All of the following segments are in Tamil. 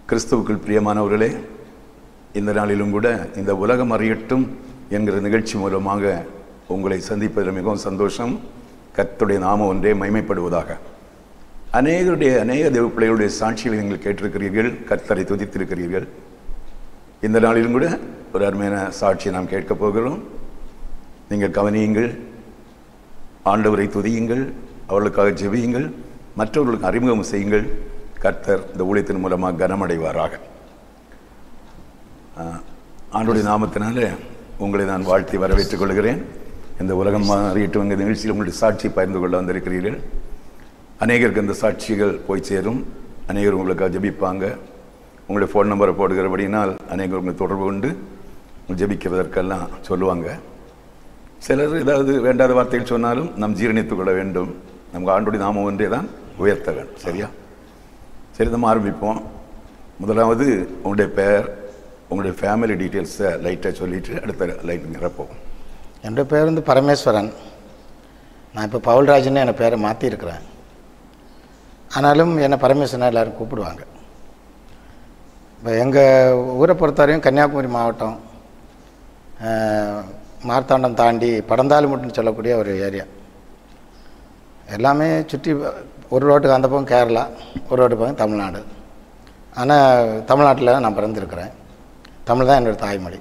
கிறிஸ்துவுக்குள் பிரியமானவர்களே இந்த நாளிலும் கூட இந்த உலகம் அறியட்டும் என்கிற நிகழ்ச்சி மூலமாக உங்களை சந்திப்பதில் மிகவும் சந்தோஷம் கர்த்தருடைய நாமம் ஒன்றே மைமைப்படுவதாக அநேகருடைய அநேக தேவ பிள்ளைகளுடைய சாட்சிகளை நீங்கள் கேட்டிருக்கிறீர்கள் கர்த்தரை துதித்திருக்கிறீர்கள் இந்த நாளிலும் கூட ஒரு அருமையான சாட்சியை நாம் கேட்கப் போகிறோம் நீங்கள் கவனியுங்கள் ஆண்டவரை துதியுங்கள் அவர்களுக்காக ஜெபியுங்கள் மற்றவர்களுக்கு அறிமுகம் செய்யுங்கள் கர்த்தர் இந்த ஊழியத்தின் மூலமாக கனமடைவாராக ஆஹ், ஆண்டுடைய நாமத்தினால உங்களை நான் வாழ்த்தி வரவேற்றுக் கொள்கிறேன் இந்த உலகம் அறியட்டும் எங்கள் நிகழ்ச்சியில் உங்களுடைய சாட்சி பகிர்ந்து கொள்ள வந்திருக்கிறீர்கள் அநேகருக்கு அந்த சாட்சிகள் போய் சேரும் அநேகர் உங்களுக்காக ஜெபிப்பாங்க உங்களுடைய ஃபோன் நம்பரை போடுகிறபடினால் அநேகர் உங்களை தொடர்பு கொண்டு ஜெபிக்கிறதற்கெல்லாம் சொல்லுவாங்க சிலர் ஏதாவது வேண்டாத வார்த்தைகள் சொன்னாலும் நாம் ஜீரணித்துக் கொள்ள வேண்டும் நமக்கு ஆண்டுடைய நாமம் ஒன்றே தான் உயர்த்த வேண்டும் சரியா சரி நம்ம ஆரம்பிப்போம் முதலாவது உங்களுடைய பெயர் உங்களுடைய ஃபேமிலி டீட்டெயில்ஸை லைட்டாக சொல்லிட்டு அடுத்த லைட் நிரப்போம் என்னுடைய பேர் வந்து பரமேஸ்வரன் நான் இப்போ பவுல்ராஜ்னு என் பேரை மாற்றிருக்கிறேன் ஆனாலும் என்னை பரமேஸ்வரன் எல்லாரும் கூப்பிடுவாங்க இப்போ எங்கள் ஊரை பொறுத்தவரையும் கன்னியாகுமரி மாவட்டம் அஹ், மார்த்தாண்டம் தாண்டி படந்தாலுமுட்டுன்னு சொல்லக்கூடிய ஒரு ஏரியா எல்லாமே சுற்றி ஒரு ரோட்டுக்கு அந்த பக்கம் கேரளா ஒரு ரோட்டு பக்கம் தமிழ்நாடு ஆனால் தமிழ்நாட்டில் தான் நான் பிறந்திருக்கிறேன் தமிழ் தான் என்னோடய தாய்மொழி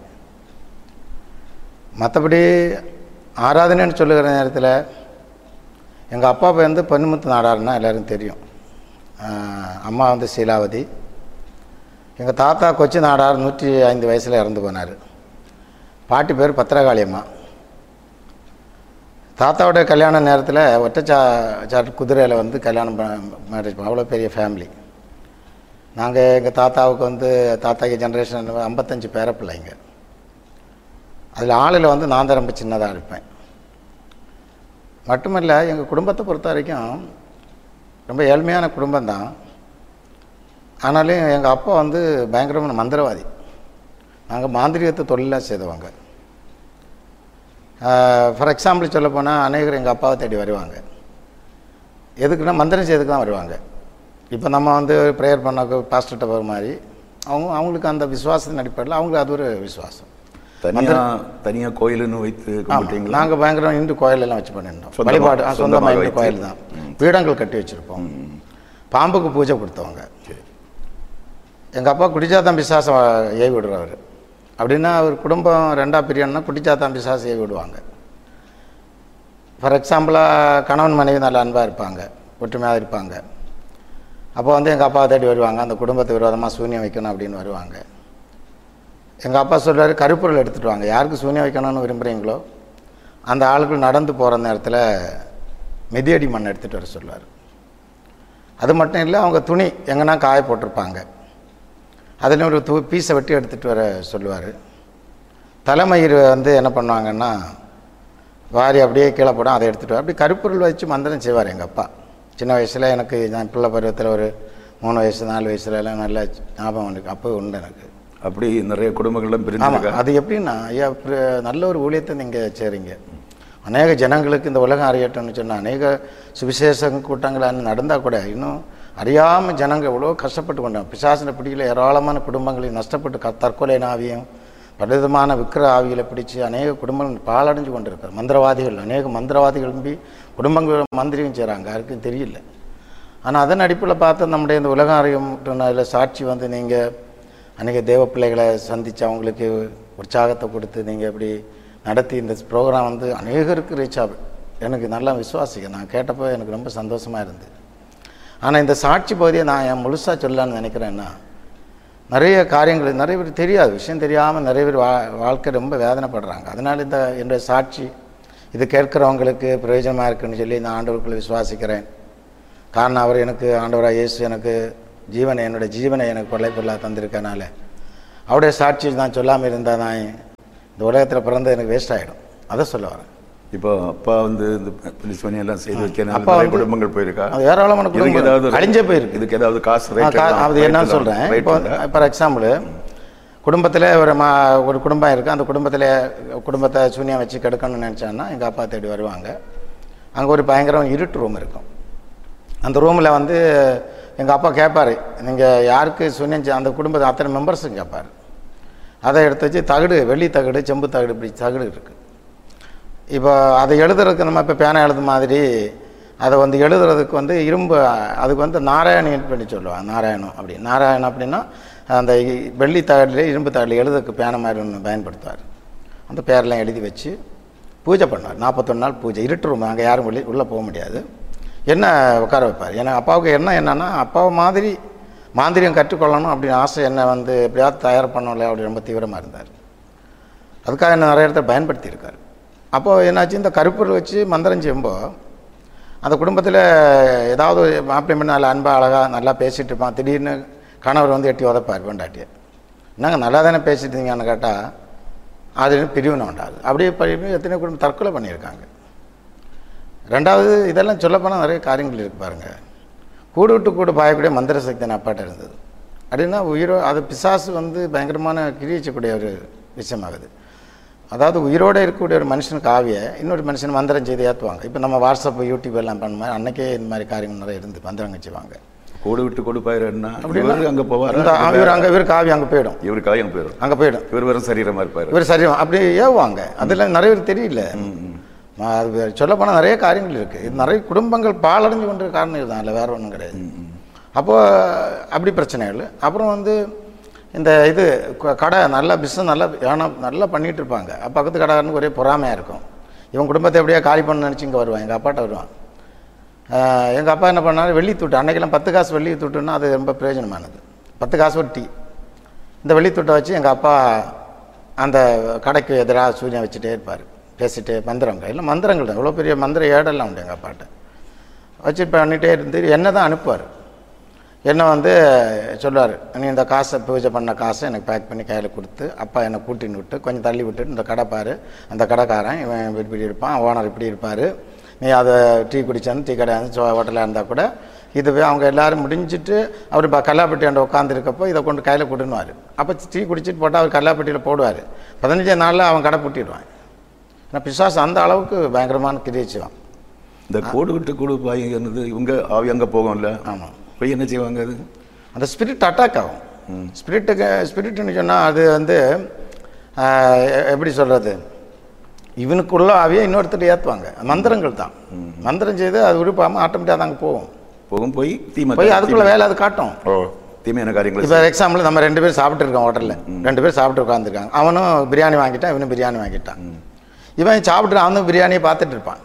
மற்றபடி ஆராதனைன்னு சொல்லுகிற நேரத்தில் எங்கள் அப்பா பேர் வந்து பொன்முத்து நாடாருன்னா எல்லாருக்கும் தெரியும் ஆஹ் அம்மா வந்து சீலாவதி எங்கள் தாத்தா கொச்சி நாடார் நூற்றி ஐந்து வயசில் இறந்து போனார் பாட்டி பேர் பத்திரகாளி அம்மா தாத்தாவுடைய கல்யாண நேரத்தில் ஒட்டச்சா சாட்டு குதிரையில் வந்து கல்யாணம் மேரேஜ் அவ்வளோ பெரிய ஃபேமிலி நாங்கள் எங்கள் தாத்தாவுக்கு வந்து தாத்தாக்கு ஜென்ரேஷன் ஐம்பத்தஞ்சு பேர பிள்ளைங்க அதில் ஆளில் வந்து நான் தான் ரொம்ப சின்னதாக இருப்பேன் மட்டுமல்ல எங்கள் குடும்பத்தை பொறுத்த வரைக்கும் ரொம்ப ஏழ்மையான குடும்பம்தான் ஆனாலும் எங்கள் அப்பா வந்து பயங்கரமான மந்திரவாதி நாங்கள் மாந்திரிகத்தை தொழிலாக செய்தவங்க ஃபார் எக்ஸாம்பிள் சொல்ல போனால் அநேகர் எங்கள் அப்பாவை தேடி வருவாங்க எதுக்குன்னா மந்திரம் செய்யறதுக்கு தான் வருவாங்க இப்போ நம்ம வந்து ப்ரேயர் பண்ண பாஸ்டர்கிட்ட போகிற மாதிரி அவங்க அவங்களுக்கு அந்த விசுவாசத்தின் அடிப்படையில் அவங்களுக்கு அது ஒரு விசுவாசம் தனியா தனியா கோயிலுன்னு வைத்து கும்பிட்டீங்களா நாங்கள் பயங்கரம் இந்து கோயிலெல்லாம் வச்சு பண்ணியிருந்தோம் சொந்தமா- வழிபாடு ஆ, சொந்தமாக சொந்தமாக இந்து வைத்து. கோயில் தான் பீடங்கள் கட்டி வச்சுருப்போம் பாம்புக்கு பூஜை கொடுத்தவங்க சரி. எங்கள் அப்பா குடிச்சாத்தான் பிசாசம் ஏவி விடுறவர் அப்படின்னா அவர் குடும்பம் ரெண்டா பிரியன்னா குடிச்சாத்தான் பிசாசம் ஏவி விடுவாங்க ஃபார் எக்ஸாம்பிளாக கணவன் மனைவி நல்ல அன்பாக இருப்பாங்க ஒற்றுமையாக இருப்பாங்க அப்போ வந்து எங்கள் அப்பாவை தேடி வருவாங்க அந்த குடும்பத்துக்கு விரோதமாக சூன்யம் வைக்கணும் அப்படின்னு வருவாங்க எங்கள் அப்பா சொல்றாரு கருப்பொருள் எடுத்துகிட்டு வாங்க யாருக்கு சூன்யம் வைக்கணும்னு விரும்புகிறீங்களோ அந்த ஆளுகள் நடந்து போகிற நேரத்தில் மிதியடி மண் எடுத்துகிட்டு வர சொல்லுவார் அது மட்டும் இல்லை அவங்க துணி எங்கன்னா காய போட்டிருப்பாங்க அதில் ஒரு தூ பீஸை வெட்டி எடுத்துகிட்டு வர சொல்லுவார் தலைமயிர் வந்து என்ன பண்ணுவாங்கன்னா வாரி அப்படியே கீழே போடும் அதை எடுத்துகிட்டு வர அப்படி கருப்பொருள் வச்சு மந்திரம் செய்வார் எங்கள் அப்பா சின்ன வயசில் எனக்கு நான் பிள்ளை பருவத்தில் ஒரு மூணு வயசு நாலு வயசுல எல்லாம் நல்ல ஞாபகம் இருக்கு அப்போ உண்டு எனக்கு அப்படி நிறைய குடும்பங்களும் ஆமாம் பிரிஞ்சிருக்கா அது எப்படின்னா ஐயா பிர- நல்ல ஒரு ஊழியத்தை நீங்கள் செய்கிறீங்க அநேக ஜனங்களுக்கு இந்த உலகம் அறியட்டும்னு சொன்னால் அநேக சுவிசேஷ கூட்டங்கள் நடந்தால் கூட இன்னும் அறியாமல் ஜனங்க எவ்வளோ கஷ்டப்பட்டு கொண்டாங்க பிசாசின பிடிக்கல ஏராளமான குடும்பங்களை நஷ்டப்பட்டு க தற்கொலை ஆவியும் பலவிதமான விக்கிர ஆவிகளை பிடிச்சு அநேக குடும்பங்கள் பாலடைஞ்சு கொண்டிருக்கார் மந்திரவாதிகள் அநேக மந்திரவாதிகள் நம்பி குடும்பங்கள் மந்திரியும் செய்கிறாங்க யாருக்கும் தெரியல ஆனால் அதன் அடிப்படையில் பார்த்து நம்முடைய இந்த உலகம் அறியும் அதில் சாட்சி வந்து நீங்கள் அநேக தேவ பிள்ளைகளை சந்தித்து அவங்களுக்கு உற்சாகத்தை கொடுத்து நீங்கள் இப்படி நடத்தி இந்த ப்ரோக்ராம் வந்து அநேகருக்கு ரீச் ஆகும் எனக்கு நல்லா விசுவாசிக்க நான் கேட்டப்போ எனக்கு ரொம்ப சந்தோஷமாக இருந்தது ஆனால் இந்த சாட்சி பகுதியை நான் என் முழுசாக சொல்லலான்னு நினைக்கிறேன்னா நிறைய காரியங்கள் நிறைய பேர் தெரியாது விஷயம் தெரியாமல் நிறைய பேர் வா வாழ்க்கை ரொம்ப வேதனைப்படுறாங்க அதனால் இந்த என்னுடைய சாட்சி இது கேட்குறவங்களுக்கு பிரயோஜனமாக இருக்குன்னு சொல்லி நான் ஆண்டவருக்குள்ள விசுவாசிக்கிறேன் காரணம் அவர் எனக்கு ஆண்டவராக இயேசு எனக்கு ஜீவனை என்னுடைய ஜீவனை எனக்கு கொள்ளை பொருளாக தந்திருக்கனால அவருடைய சாட்சி நான் சொல்லாமல் இருந்தால் நான் இந்த உலகத்தில் பிறந்தது எனக்கு வேஸ்ட் ஆகிடும் அதை சொல்ல வரேன் இப்போ அப்பா வந்து இந்த police பணி எல்லாம் செய்து வைக்கிறனால அப்பா நிறைய வந்து- குடும்பங்கள் போயிருக்கா அது ஏராளமான இதுக்கு குடும்பங்கள் ஏதாவது அழிஞ்சே போயிருக்கு இதுக்கு ஏதாவது காசு ஆ, rate கா- எல்லாம் அது என்னன்னு rate சொல்கிறேன் எல்லாம் இப்போ rate உண்டா? ஃபார் எக்ஸாம்பிள் குடும்பத்தில் ஒரு மா ஒரு குடும்பம் இருக்குது அந்த குடும்பத்தில் குடும்பத்தை சூன்யம் வச்சு கெடுக்கணும்னு நினச்சான்னா எங்கள் அப்பா தேடி வருவாங்க அங்கே ஒரு பயங்கரம் இருட்டு ரூம் இருக்கும் அந்த ரூமில் வந்து எங்கள் அப்பா கேட்பாரு நீங்கள் யாருக்கு சொன்னீங்க அந்த குடும்பத்தை அத்தனை மெம்பர்ஸும் கேட்பார் அதை எடுத்து வச்சு தகடு வெள்ளி தகடு செம்பு தகடு இப்படி தகடு இருக்குது இப்போ அதை எழுதுறதுக்கு நம்ம இப்போ பேனா எழுது மாதிரி அதை வந்து எழுதுறதுக்கு வந்து இரும்பு அதுக்கு வந்து நாராயணன் பண்ணி சொல்லுவாங்க நாராயணம் அப்படி நாராயணம் அப்படின்னா அந்த இ- வெள்ளி தகடில் இரும்பு தகடில் எழுதுறதுக்கு பேனை மாதிரி ஒன்று பயன்படுத்துவார் அந்த பேரெல்லாம் எழுதி வச்சு பூஜை பண்ணுவார் நாற்பத்தொன்று நாள் பூஜை இருட்டு ரூம் அங்கே யாரும் வெளியே உள்ளே போக முடியாது என்ன உட்கார வைப்பார் ஏன்னா அப்பாவுக்கு என்ன என்னன்னா அப்பாவை மாதிரி மாந்திரியம் கற்றுக்கொள்ளணும் அப்படின்னு ஆசை என்ன வந்து எப்படியாவது தயார் பண்ணல அப்படி ரொம்ப தீவிரமாக இருந்தார் அதுக்காக என்ன நிறைய இடத்துல பயன்படுத்தியிருக்காரு அப்போது என்னாச்சு இந்த கருப்பொருள் வச்சு மந்திரம் செய்யும்போது அந்த குடும்பத்தில் ஏதாவது மாப்பிள்ளை பண்ண நல்ல அன்பாக அழகாக நல்லா பேசிகிட்டு இருப்பான் திடீர்னு கணவர் வந்து எட்டி உதப்பார் பெண்டாட்டியை என்னங்க நல்லா தானே பேசிட்டு இருந்தீங்கன்னு கேட்டால் அது பிரிவினை உண்டாது அப்படியே பழி எத்தனை குடும்பம் தற்கொலை பண்ணியிருக்காங்க ரெண்டாவது இதெல்லாம் சொல்லப்போனால் நிறைய காரியங்கள் இருக்கு பாருங்க கூடு விட்டு கூடு பாயக்கூடிய மந்திர சக்தி என் அப்பாட்ட இருந்தது அப்படின்னா உயிரோ அது பிசாசு வந்து பயங்கரமான கிழிச்சக்கூடிய ஒரு விஷயமாகுது அதாவது உயிரோடு இருக்கக்கூடிய ஒரு மனுஷனுக்கு ஆவிய இன்னொரு மனுஷன் மந்திரம் செய்து ஏற்றுவாங்க இப்போ நம்ம வாட்ஸ்அப் யூடியூப் எல்லாம் பண்ண மாதிரி அன்னைக்கே இந்த மாதிரி காரியங்கள் நிறைய இருந்து மந்திரம் செய்வாங்க கோடு விட்டு கோடு பாயிரன்னா அப்படின்னா இவரு அங்க போவார் இந்த இவர் அங்கே இவருக்கு ஆவி அங்கே போயிடும் இவருக்காக அங்க போயிடும் அங்கே போயிடும் இவர் வெறும் சரீரமா இருப்பாரு இவர் சரி அப்படி ஏவுவாங்க அதெல்லாம் நிறைய பேர் தெரியல ம- அது சொல்லப்போனால் நிறைய காரியங்கள் இருக்குது இது நிறைய குடும்பங்கள் பாலடைஞ்சு கொண்ட காரணம் இதுதான் இல்லை வேற ஒன்றும் கிடையாது அப்போது அப்படி பிரச்சனைகள் அப்புறம் வந்து இந்த இது க- கடை நல்லா பிஸ்னஸ் நல்லா ஏன்னா நல்லா பண்ணிகிட்டு இருப்பாங்க பக்கத்து கடைக்காரனுக்கு ஒரே பொறாமையாக இருக்கும் இவன் குடும்பத்தை எப்படியா காலி பண்ண நினச்சி இங்கே வருவான் எங்கள் அப்பாட்ட வருவான் எங்கள் அப்பா என்ன பண்ணாரு வெள்ளி தூட்டு அன்னைக்கெல்லாம் பத்து காசு வெள்ளி தூட்டுன்னா அது ரொம்ப பிரயோஜனமானது பத்து காசு ஒரு டீ இந்த வெள்ளி தூட்டை வச்சு எங்கள் அப்பா அந்த கடைக்கு எதிராக சூரியன் வச்சுட்டே இருப்பார் பேசிட்டு மந்திரங்க இல்லை மந்திரங்கள் தான் இவ்வளோ பெரிய மந்திர ஏடெல்லாம் உண்டு எங்கள் அப்பாட்ட வச்சு பண்ணிகிட்டே இருந்து என்ன தான் அனுப்புவார் என்ன வந்து சொல்லுவார் நீ இந்த காசை பூஜை பண்ண காசை எனக்கு பேக் பண்ணி கையில் கொடுத்து அப்பா என்னை கூட்டின்னு விட்டு கொஞ்சம் தள்ளி விட்டுட்டு இந்த கடை பாரு அந்த கடைக்காரன் இவன் இப்படி இப்படி இருப்பான் ஓனர் இப்படி இருப்பார் நீ அதை டீ குடிச்சாந்து டீ கடை ஹோட்டலாக இருந்தால் கூட இதுவே அவங்க எல்லாரும் முடிஞ்சிட்டு அவர் ப கல்லாப்பட்டியாண்ட உட்காந்துருக்கப்போ இதை கொண்டு கையில் கொடுன்னுவார் அப்போ டீ குடிச்சிட்டு போட்டால் அவர் கல்லாப்பட்டியில் போடுவார் பதினஞ்சு நாளில் அவன் கடை பூட்டிடுவான் ஏன்னா பிசாசு அந்த அளவுக்கு பயங்கரமான கிரிச்சிவான் இந்த கோடு விட்டு கோடு பாய்ங்கிறது இவங்க ஆவி அங்க போகும்ல ஆமாம் போய் என்ன செய்வாங்க அது அந்த ஸ்பிரிட் அட்டாக் ஆகும் ஸ்பிரிட்டுக்கு ஸ்பிரிட்னு சொன்னால் அது வந்து ஆஹ், எ- எப்படி சொல்கிறது இவனுக்குள்ள ஆவியை இன்னொருத்தர் ஏற்றுவாங்க மந்திரங்கள் தான் மந்திரம் செய்து அது விருப்பாமல் ஆட்டோமேட்டிக்காக அங்கே போகும் போகும் போய் தீமை போய் அதுக்குள்ள வேலை அது காட்டும் ஓ தீமையான காரியங்களை இப்போ எக்ஸாம்பிள் நம்ம ரெண்டு பேர் சாப்பிட்டு இருக்கோம் ஹோட்டலில் ரெண்டு பேர் சாப்பிட்டு உட்காந்துருக்காங்க அவனும் பிரியாணி வாங்கிட்டான் இவனும் பிரியாணி வாங்கிட்டான் இவன் சாப்பிட்டு அவனும் பிரியாணியை பார்த்துட்டு இருப்பான்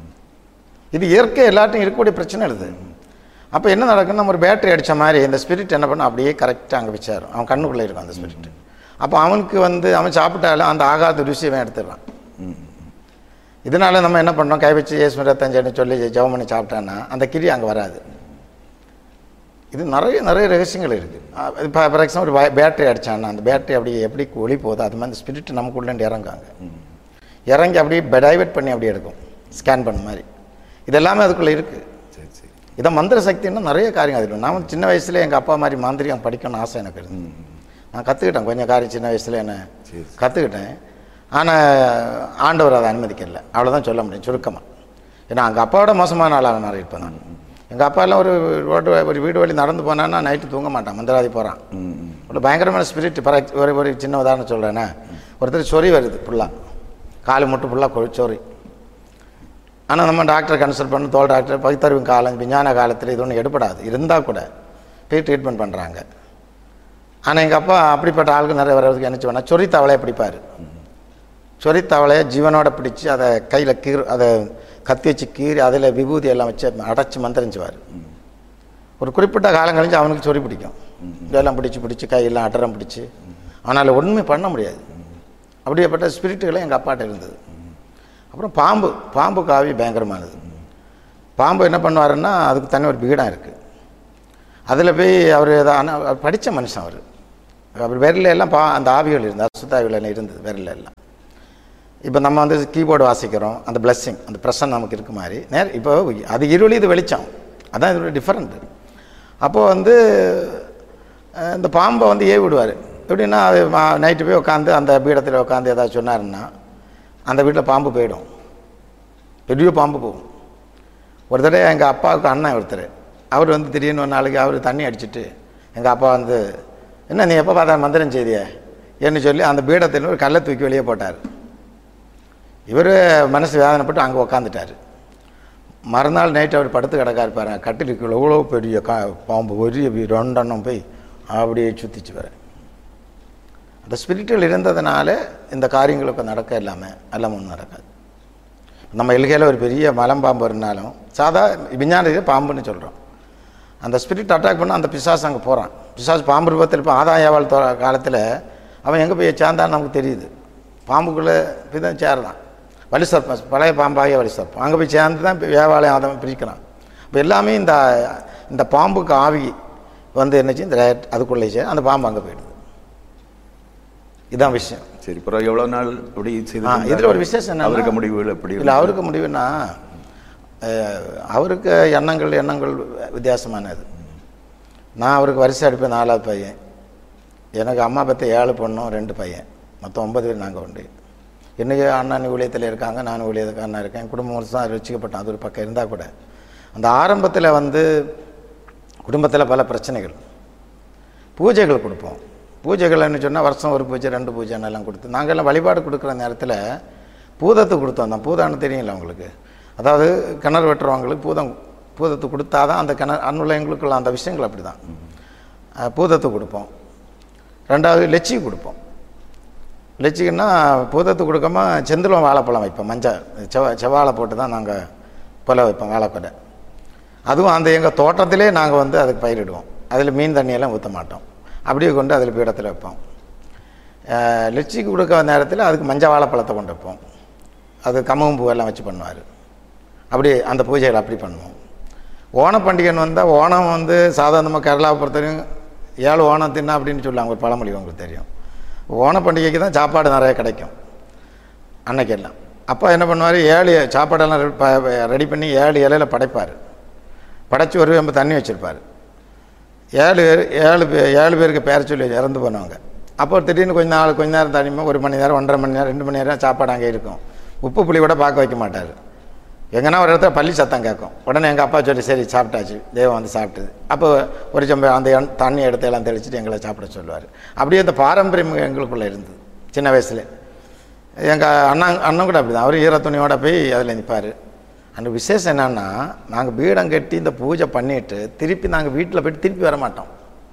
இது இயற்கை எல்லாத்தையும் இருக்கக்கூடிய பிரச்சனை இது அப்போ என்ன நடக்குன்னு நம்ம ஒரு பேட்டரி அடித்த மாதிரி இந்த ஸ்பிரிட் என்ன பண்ணும் அப்படியே கரெக்டாக அங்கே வச்சாரும் அவன் கண்ணுக்குள்ளே இருக்கும் அந்த ஸ்பிரிட் அப்போ அவனுக்கு வந்து அவன் சாப்பிட்டாலும் அந்த ஆகாத ருசி அவன் எடுத்துடுறான் இதனால நம்ம என்ன பண்ணோம் கை வச்சு ஏசுமி ரத்தஞ்சன்னு சொல்லி ஜெபம் பண்ணி சாப்பிட்டான்னா அந்த கிரி அங்கே வராது இது நிறைய நிறைய ரகசியங்கள் இருக்குது இப்போ ஃபார் எக்ஸாம்பிள் ஒரு பேட்டரி அடிச்சான்னா அந்த பேட்டரி அப்படி எப்படி ஒளி போகுதோ அது மாதிரி ஸ்பிரிட் நமக்குள்ளேருந்து இறங்காங்க இறங்கி அப்படியே டைவர்ட் பண்ணி அப்படியே எடுக்கும் ஸ்கேன் பண்ண மாதிரி இது எல்லாமே அதுக்குள்ளே இருக்குது சரி சரி இதை மந்திர சக்தின்னா நிறைய காரியம் அது இருக்கு. நான் சின்ன வயசுல எங்கள் அப்பா மாதிரி மாந்திரிகம் படிக்கணும்னு ஆசை எனக்கு இருந்தது நான் கற்றுக்கிட்டேன் கொஞ்சம் காரியம் சின்ன வயசுல என்ன சரி. கற்றுக்கிட்டேன் ஆனால் ஆண்டவர் அதை அனுமதிக்கல அவ்வளோதான் சொல்ல முடியும் சுருக்கமாக ஏன்னா எங்கள் அப்பாவோட மோசமான ஆளாக மாறி இருப்பேன் நான் எங்கள் அப்பா எல்லாம் ஒரு ரோட்டு ஒரு வீடு வழி நடந்து போனான்னா நைட்டு தூங்க மாட்டான் மந்திராதி போகிறான் ம் ம். ஒரு பயங்கரமான ஸ்பிரிட் பர ஒரு ஒரு சின்ன உதாரணம் சொல்கிறேன்னா ஒருத்தர் சொறி வருது ஃபுல்லாக காலு முட்டு ஃபுல்லாக சொறி ஆனால் நம்ம டாக்டரை கன்சல்ட் பண்ணி தோல் டாக்டர் பகுத்தறிவு காலம் விஞ்ஞான காலத்தில் இது ஒன்றும் எடுப்படாது இருந்தால் கூட போய் ட்ரீட்மெண்ட் பண்ணுறாங்க ஆனால் எங்கள் அப்பா அப்படிப்பட்ட ஆளுக்கு நிறைய வர்றதுக்கு என்ன செய்வானா சொறி தவளையை பிடிப்பார் சொறி தவளையை ஜீவனோட பிடிச்சி அதை கையில் கீர் அதை கத்தி வச்சு கீறி அதில் விபூதி எல்லாம் வச்சு அடைச்சி மந்திரிச்சுவார் ஒரு குறிப்பிட்ட காலம் கழிஞ்சு அவனுக்கு சொறி பிடிக்கும் இதெல்லாம் பிடிச்சி பிடிச்சி கையெல்லாம் அடரம் பிடிச்சி அவனால் ஒன்றுமே பண்ண முடியாது அப்படியேப்பட்ட ஸ்பிரிட்டுகளே எங்கள் அப்பாட்ட இருந்தது அப்புறம் பாம்பு பாம்பு காவி பயங்கரமானது பாம்பு என்ன பண்ணுவாருன்னா அதுக்கு தனி ஒரு பீடம் இருக்குது அதில் போய் அவர் ஏதாவது படித்த மனுஷன் அவர் அவர் விரல்ல எல்லாம் பா அந்த ஆவிகள் இருந்தது அசுத்தாவிகள் எல்லாம் இருந்தது விரல்ல எல்லாம் இப்போ நம்ம வந்து கீபோர்டு வாசிக்கிறோம் அந்த பிளஸ்ஸிங் அந்த ப்ரெஷன் நமக்கு இருக்கு மாதிரி நேர் இப்போ அது இருளி இது வெளிச்சம் அதான் இதோட டிஃப்ரெண்ட்டு அப்போது வந்து அஹ், இந்த பாம்பை வந்து ஏவி விடுவார் எப்படின்னா அது நைட்டு போய் உட்காந்து அந்த பீடத்தில் உட்காந்து ஏதாவது சொன்னாருன்னா அந்த வீட்டில் பாம்பு போயிடும் பெரிய பாம்பு போகும் ஒரு தடவை எங்கள் அப்பாவுக்கு அண்ணன் ஒருத்தர் அவர் வந்து திடீர்னு ஒரு நாளைக்கு அவர் தண்ணி அடிச்சிட்டு எங்கள் அப்பா வந்து என்ன நீ எப்போ பார்த்தா மந்திரம் செய்திய என்று சொல்லி அந்த பீடத்தில் ஒரு கல்லை தூக்கி வெளியே போட்டார் இவர் மனசு வேதனைப்பட்டு அங்கே உக்காந்துட்டார் மறுநாள் நைட் அவர் படுத்து கிடக்காரு பாரு கட்டிலுக்கு எவ்வளோ பெரிய கா பாம்பு ஒரு ரெண்டெண்ணம் போய் அப்படியே சுற்றிச்சு வர அந்த ஸ்பிரிச்சுவல் இருந்ததுனால இந்த காரியங்கள் இப்போ நடக்க இல்லாமல் எல்லாம் ஒன்றும் நடக்காது நம்ம எல்கையில் ஒரு பெரிய மலம்பாம்பு இருந்தாலும் சாதா விஞ்ஞான ரீதியா பாம்புன்னு சொல்கிறோம் அந்த ஸ்பிரிட் அட்டாக் பண்ண அந்த பிசாசு அங்கே போகிறான் பிசாசு பாம்பு ரூபத்தில் இப்போ ஆதாயவாள் தோ காலத்தில் அவன் எங்கே போய் சேர்ந்தான்னு நமக்கு தெரியுது பாம்புக்குள்ளே போய் தான் சேரலாம் வலி சர்ப்பம் பழைய பாம்பாகிய வலி சர்ப்பம் அங்கே போய் சேர்ந்து தான் வியாபாரம் அதை பிரிக்கிறான் இப்போ எல்லாமே இந்த இந்த பாம்புக்கு ஆவி வந்து என்னச்சு இந்த ரைட் அதுக்குள்ளே சேர் அந்த பாம்பு அங்கே போயிடுது இதான் விஷயம் சரி பிறகு எவ்வளவு நாள் இப்படி செய்து ஆ, வந்தார்? இதுல ஒரு விசேஷம் என்னன்னா- அவருக்கு முடிவுகள் எப்படி இல்லை இருந்தது? அவருக்கு முடிவுன்னா அஹ், அவருக்கு எண்ணங்கள் எண்ணங்கள் வித்தியாசமானது நான் அவருக்கு வரிசை அடிப்பேன் நாலாவது பையன் எனக்கு அம்மா பற்றி ஏழு பொண்ணும் ரெண்டு பையன் மொத்தம் ஒன்பது பேர் நாங்கள் உண்டு இன்றைக்கி அண்ணன் ஊழியத்தில் இருக்காங்க நான் ஊழியத்துக்காரனா இருக்கேன் குடும்பம் வருஷம் ரசிக்கப்பட்டோம் அது ஒரு பக்கம் இருந்தால் கூட அந்த ஆரம்பத்தில் வந்து குடும்பத்தில் பல பிரச்சனைகள் பூஜைகள் கொடுப்போம் பூஜைகள்னு சொன்னால் வருஷம் ஒரு பூஜை ரெண்டு பூஜைன்னு எல்லாம் கொடுத்து நாங்கள் எல்லாம் வழிபாடு கொடுக்குற நேரத்தில் பூதத்தை கொடுத்தோம் தான் பூதான்னு தெரியல உங்களுக்கு அதாவது கிணறு வெட்டுறவங்களுக்கு பூதம் பூதத்தை கொடுத்தா தான் அந்த கிணறு அன்னுள்ளவங்களுக்குள்ள அந்த விஷயங்கள் அப்படி தான் பூதத்தை கொடுப்போம் ரெண்டாவது லெச்சி கொடுப்போம் லெச்சிக்குன்னா பூதத்தை கொடுக்காம செந்திலம் வாழைப்பழம் வைப்போம் மஞ்சள் செவ செவ்வாழை போட்டு தான் நாங்கள் கொலை வைப்போம் வாழைக்கொலை அதுவும் அந்த எங்கள் தோட்டத்திலே நாங்கள் வந்து அதுக்கு பயிரிடுவோம் அதில் மீன் தண்ணியெல்லாம் ஊற்ற மாட்டோம் அப்படியே கொண்டு அதில் பீடத்தில் வைப்போம் அஹ், லிச்சிக்கு கொடுக்க நேரத்தில் அதுக்கு மஞ்சள் வாழைப்பழத்தை கொண்டு வைப்போம் அது கம்மவும் பூவெல்லாம் வச்சு பண்ணுவார் அப்படி அந்த பூஜைகள் அப்படி பண்ணுவோம் ஓணம் பண்டிகைன்னு வந்தால் ஓணம் வந்து சாதாரணமாக கேரளாவை பொறுத்தவரையும் ஏழு ஓணம் தின்னா அப்படின்னு சொல்லுவாங்க ஒரு பழமொழி உங்களுக்கு தெரியும் ஓண பண்டிகைக்கு தான் சாப்பாடு நிறைய கிடைக்கும் அன்னைக்கெல்லாம் அப்போ என்ன பண்ணுவார் ஏழு சாப்பாடெல்லாம் ரெ- ப- ரெடி பண்ணி ஏழு இலையில படைப்பார் படைச்சி ஒரு வெம்பு தண்ணி வச்சுருப்பார் ஏழு பேர் ஏழு பேர் ஏழு பேருக்கு பேர சொல்லி இறந்து போனவங்க அப்போ திடீர்னு கொஞ்ச நாள் கொஞ்ச நேரம் தனியுமா ஒரு மணி நேரம் ஒன்றரை மணி நேரம் ரெண்டு மணி நேரம் சாப்பாடு அங்கே இருக்கும் உப்பு புளி கூட பார்க்க வைக்க மாட்டார் எங்கன்னா ஒரு இடத்துல பள்ளி சத்தம் கேட்கும் உடனே எங்கள் அப்பா சொல்லி சரி சாப்பிட்டாச்சு தெய்வம் வந்து சாப்பிட்டது அப்போ ஒரு சம்ப அந்த எண்- தண்ணி எடுத்து எல்லாம் தெளிச்சிட்டு எங்களை சாப்பிட சொல்லுவார் அப்படியே இந்த பாரம்பரியம் எங்களுக்குள்ளே இருந்தது சின்ன வயசுல எங்கள் அண்ணன் அண்ணன் கூட அப்படி தான் அவர் ஈர துணியோட போய் அதில் நிற்பார் அந்த விசேஷம் என்னன்னா நாங்கள் பீடம் கட்டி இந்த பூஜை பண்ணிட்டு திருப்பி நாங்கள் வீட்டில் போயிட்டு திருப்பி வர மாட்டோம்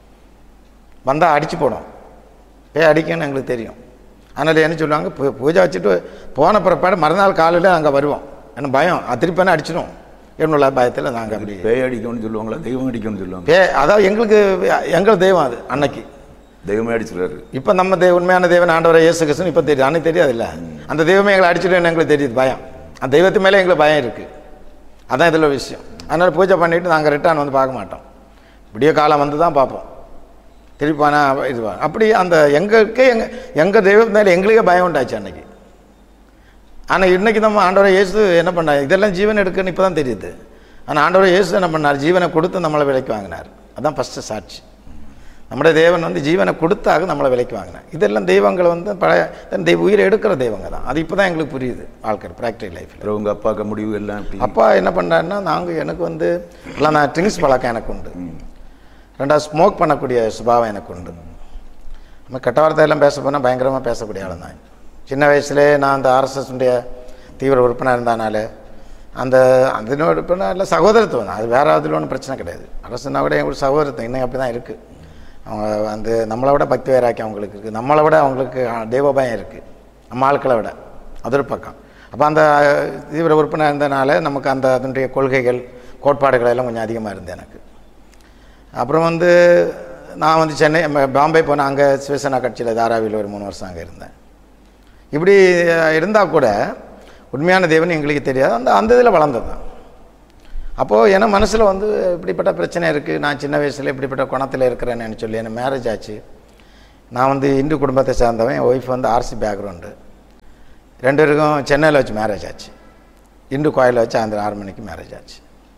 வந்தால் அடிச்சு போடும் போய் அடிக்கணும்னு எங்களுக்கு தெரியும் அதனால் என்ன சொல்லுவாங்க பூ- பூஜை வச்சுட்டு போன பிறப்பாடு மறுநாள் காலையில் அங்கே வருவோம் எனக்கு பயம் அது திருப்பி வேணா அடிச்சிடும் என்னுள்ள பயத்தில் நாங்கள் அப்படி பேய் அடிக்கும்னு சொல்லுவாங்களா தெய்வம் அடிக்கும்னு சொல்லுவாங்க பே அதாவது எங்களுக்கு எங்கள் தெய்வம் அது அன்னைக்கு தெய்வமே அடிச்சிருவாரு இப்போ நம்ம தெய்வ உண்மையான தெய்வம் ஆண்டவரை இயேசு கிறிஸ்துன்னு இப்போ தெரியும் அன்னைக்கு தெரியாது இல்லை அந்த தெய்வமே எங்களை அடிச்சிடுன்னு எங்களுக்கு தெரியுது பயம் அந்த தெய்வத்து மேலே எங்களுக்கு பயம் இருக்குது அதான் இதில் விஷயம் அதனால் பூஜை பண்ணிவிட்டு நாங்கள் ரிட்டர்ன் வந்து பார்க்க மாட்டோம் விடிய காலம் வந்து தான் பார்ப்போம் திருப்பி ஆனால் இது அப்படி அந்த எங்களுக்கே எங்கள் எங்கள் தெய்வத்து மேலே எங்களுக்கே பயம் உண்டாச்சு அன்னைக்கு ஆனால் இன்னைக்கு நம்ம ஆண்டவரை இயேசு என்ன பண்ணார் இதெல்லாம் ஜீவன் எடுக்குன்னு இப்போ தான் தெரியுது ஆனால் ஆண்டவரை இயேசு என்ன பண்ணார் ஜீவனை கொடுத்து நம்மளை விலைக்கு வாங்கினார் அதான் ஃபஸ்ட்டு சாட்சி நம்முடைய தேவன் வந்து ஜீவனை கொடுத்தாக நம்மளை விலைக்கு வாங்கினார் இதெல்லாம் தெய்வங்கள் வந்து பழைய தெய்வ உயிரை எடுக்கிற தெய்வங்க தான் அது இப்போ தான் எங்களுக்கு புரியுது வாழ்க்கை ப்ராக்டிகல் லைஃப்பில் அப்புறம் உங்க அப்பாக்கு முடிவு எல்லாம் எப்படி அப்பா என்ன பண்ணாருன்னா நாங்கள் எனக்கு வந்து எல்லாம் நான் ட்ரிங்க்ஸ் பழக்கம் எனக்கு உண்டு ரெண்டாவது ஸ்மோக் பண்ணக்கூடிய சுபாவம் எனக்கு உண்டு நம்ம கெட்ட வார்த்தையெல்லாம் பேச போனால் பயங்கரமாக பேசக்கூடிய ஆள் தான் சின்ன வயசுலே நான் அந்த ஆர்எஸ்எஸ்னுடைய தீவிர உறுப்பினர் இருந்தனால அந்த அதனோட உறுப்பினர் இல்லை சகோதரத்துவம் தான் அது வேற அதில் ஒன்றும் பிரச்சனை கிடையாது அரசுனா விட எங்களுக்கு சகோதரத்துவம் இன்னும் அப்படி தான் இருக்குது அவங்க வந்து நம்மளை விட பக்தி வேறாக்கி அவங்களுக்கு இருக்குது நம்மளை விட அவங்களுக்கு தெய்வபயம் இருக்குது நம்ம ஆட்களை விட அது ஒரு பக்கம் அப்போ அந்த தீவிர உறுப்பினர் இருந்தனால நமக்கு அந்த அதனுடைய கொள்கைகள் கோட்பாடுகள் எல்லாம் கொஞ்சம் அதிகமாக இருந்தது எனக்கு அப்புறம் வந்து நான் வந்து சென்னை ம- பாம்பே போனேன் அங்கே சிவசேனா கட்சியில் தாராவியில் ஒரு மூணு வருஷம் அங்கே இருந்தேன் இப்படி இருந்தால் கூட உண்மையான தேவன் எங்களுக்கு தெரியாது அந்த அந்த இதில் வளர்ந்தது தான் அப்போது என் மனசில் வந்து இப்படிப்பட்ட பிரச்சனை இருக்குது நான் சின்ன வயசில் இப்படிப்பட்ட குணத்தில் இருக்கிறேன்னு சொல்லி எனக்கு மேரேஜ் ஆச்சு நான் வந்து இந்து குடும்பத்தை சேர்ந்தவன் என் ஒய்ஃப் வந்து ஆர்சி பேக்ரவுண்டு ரெண்டு பேருக்கும் சென்னையில் வச்சு மேரேஜ் ஆச்சு இந்து கோயிலில் வச்சு சாயந்தரம் ஆறு மணிக்கு மேரேஜ் ஆச்சு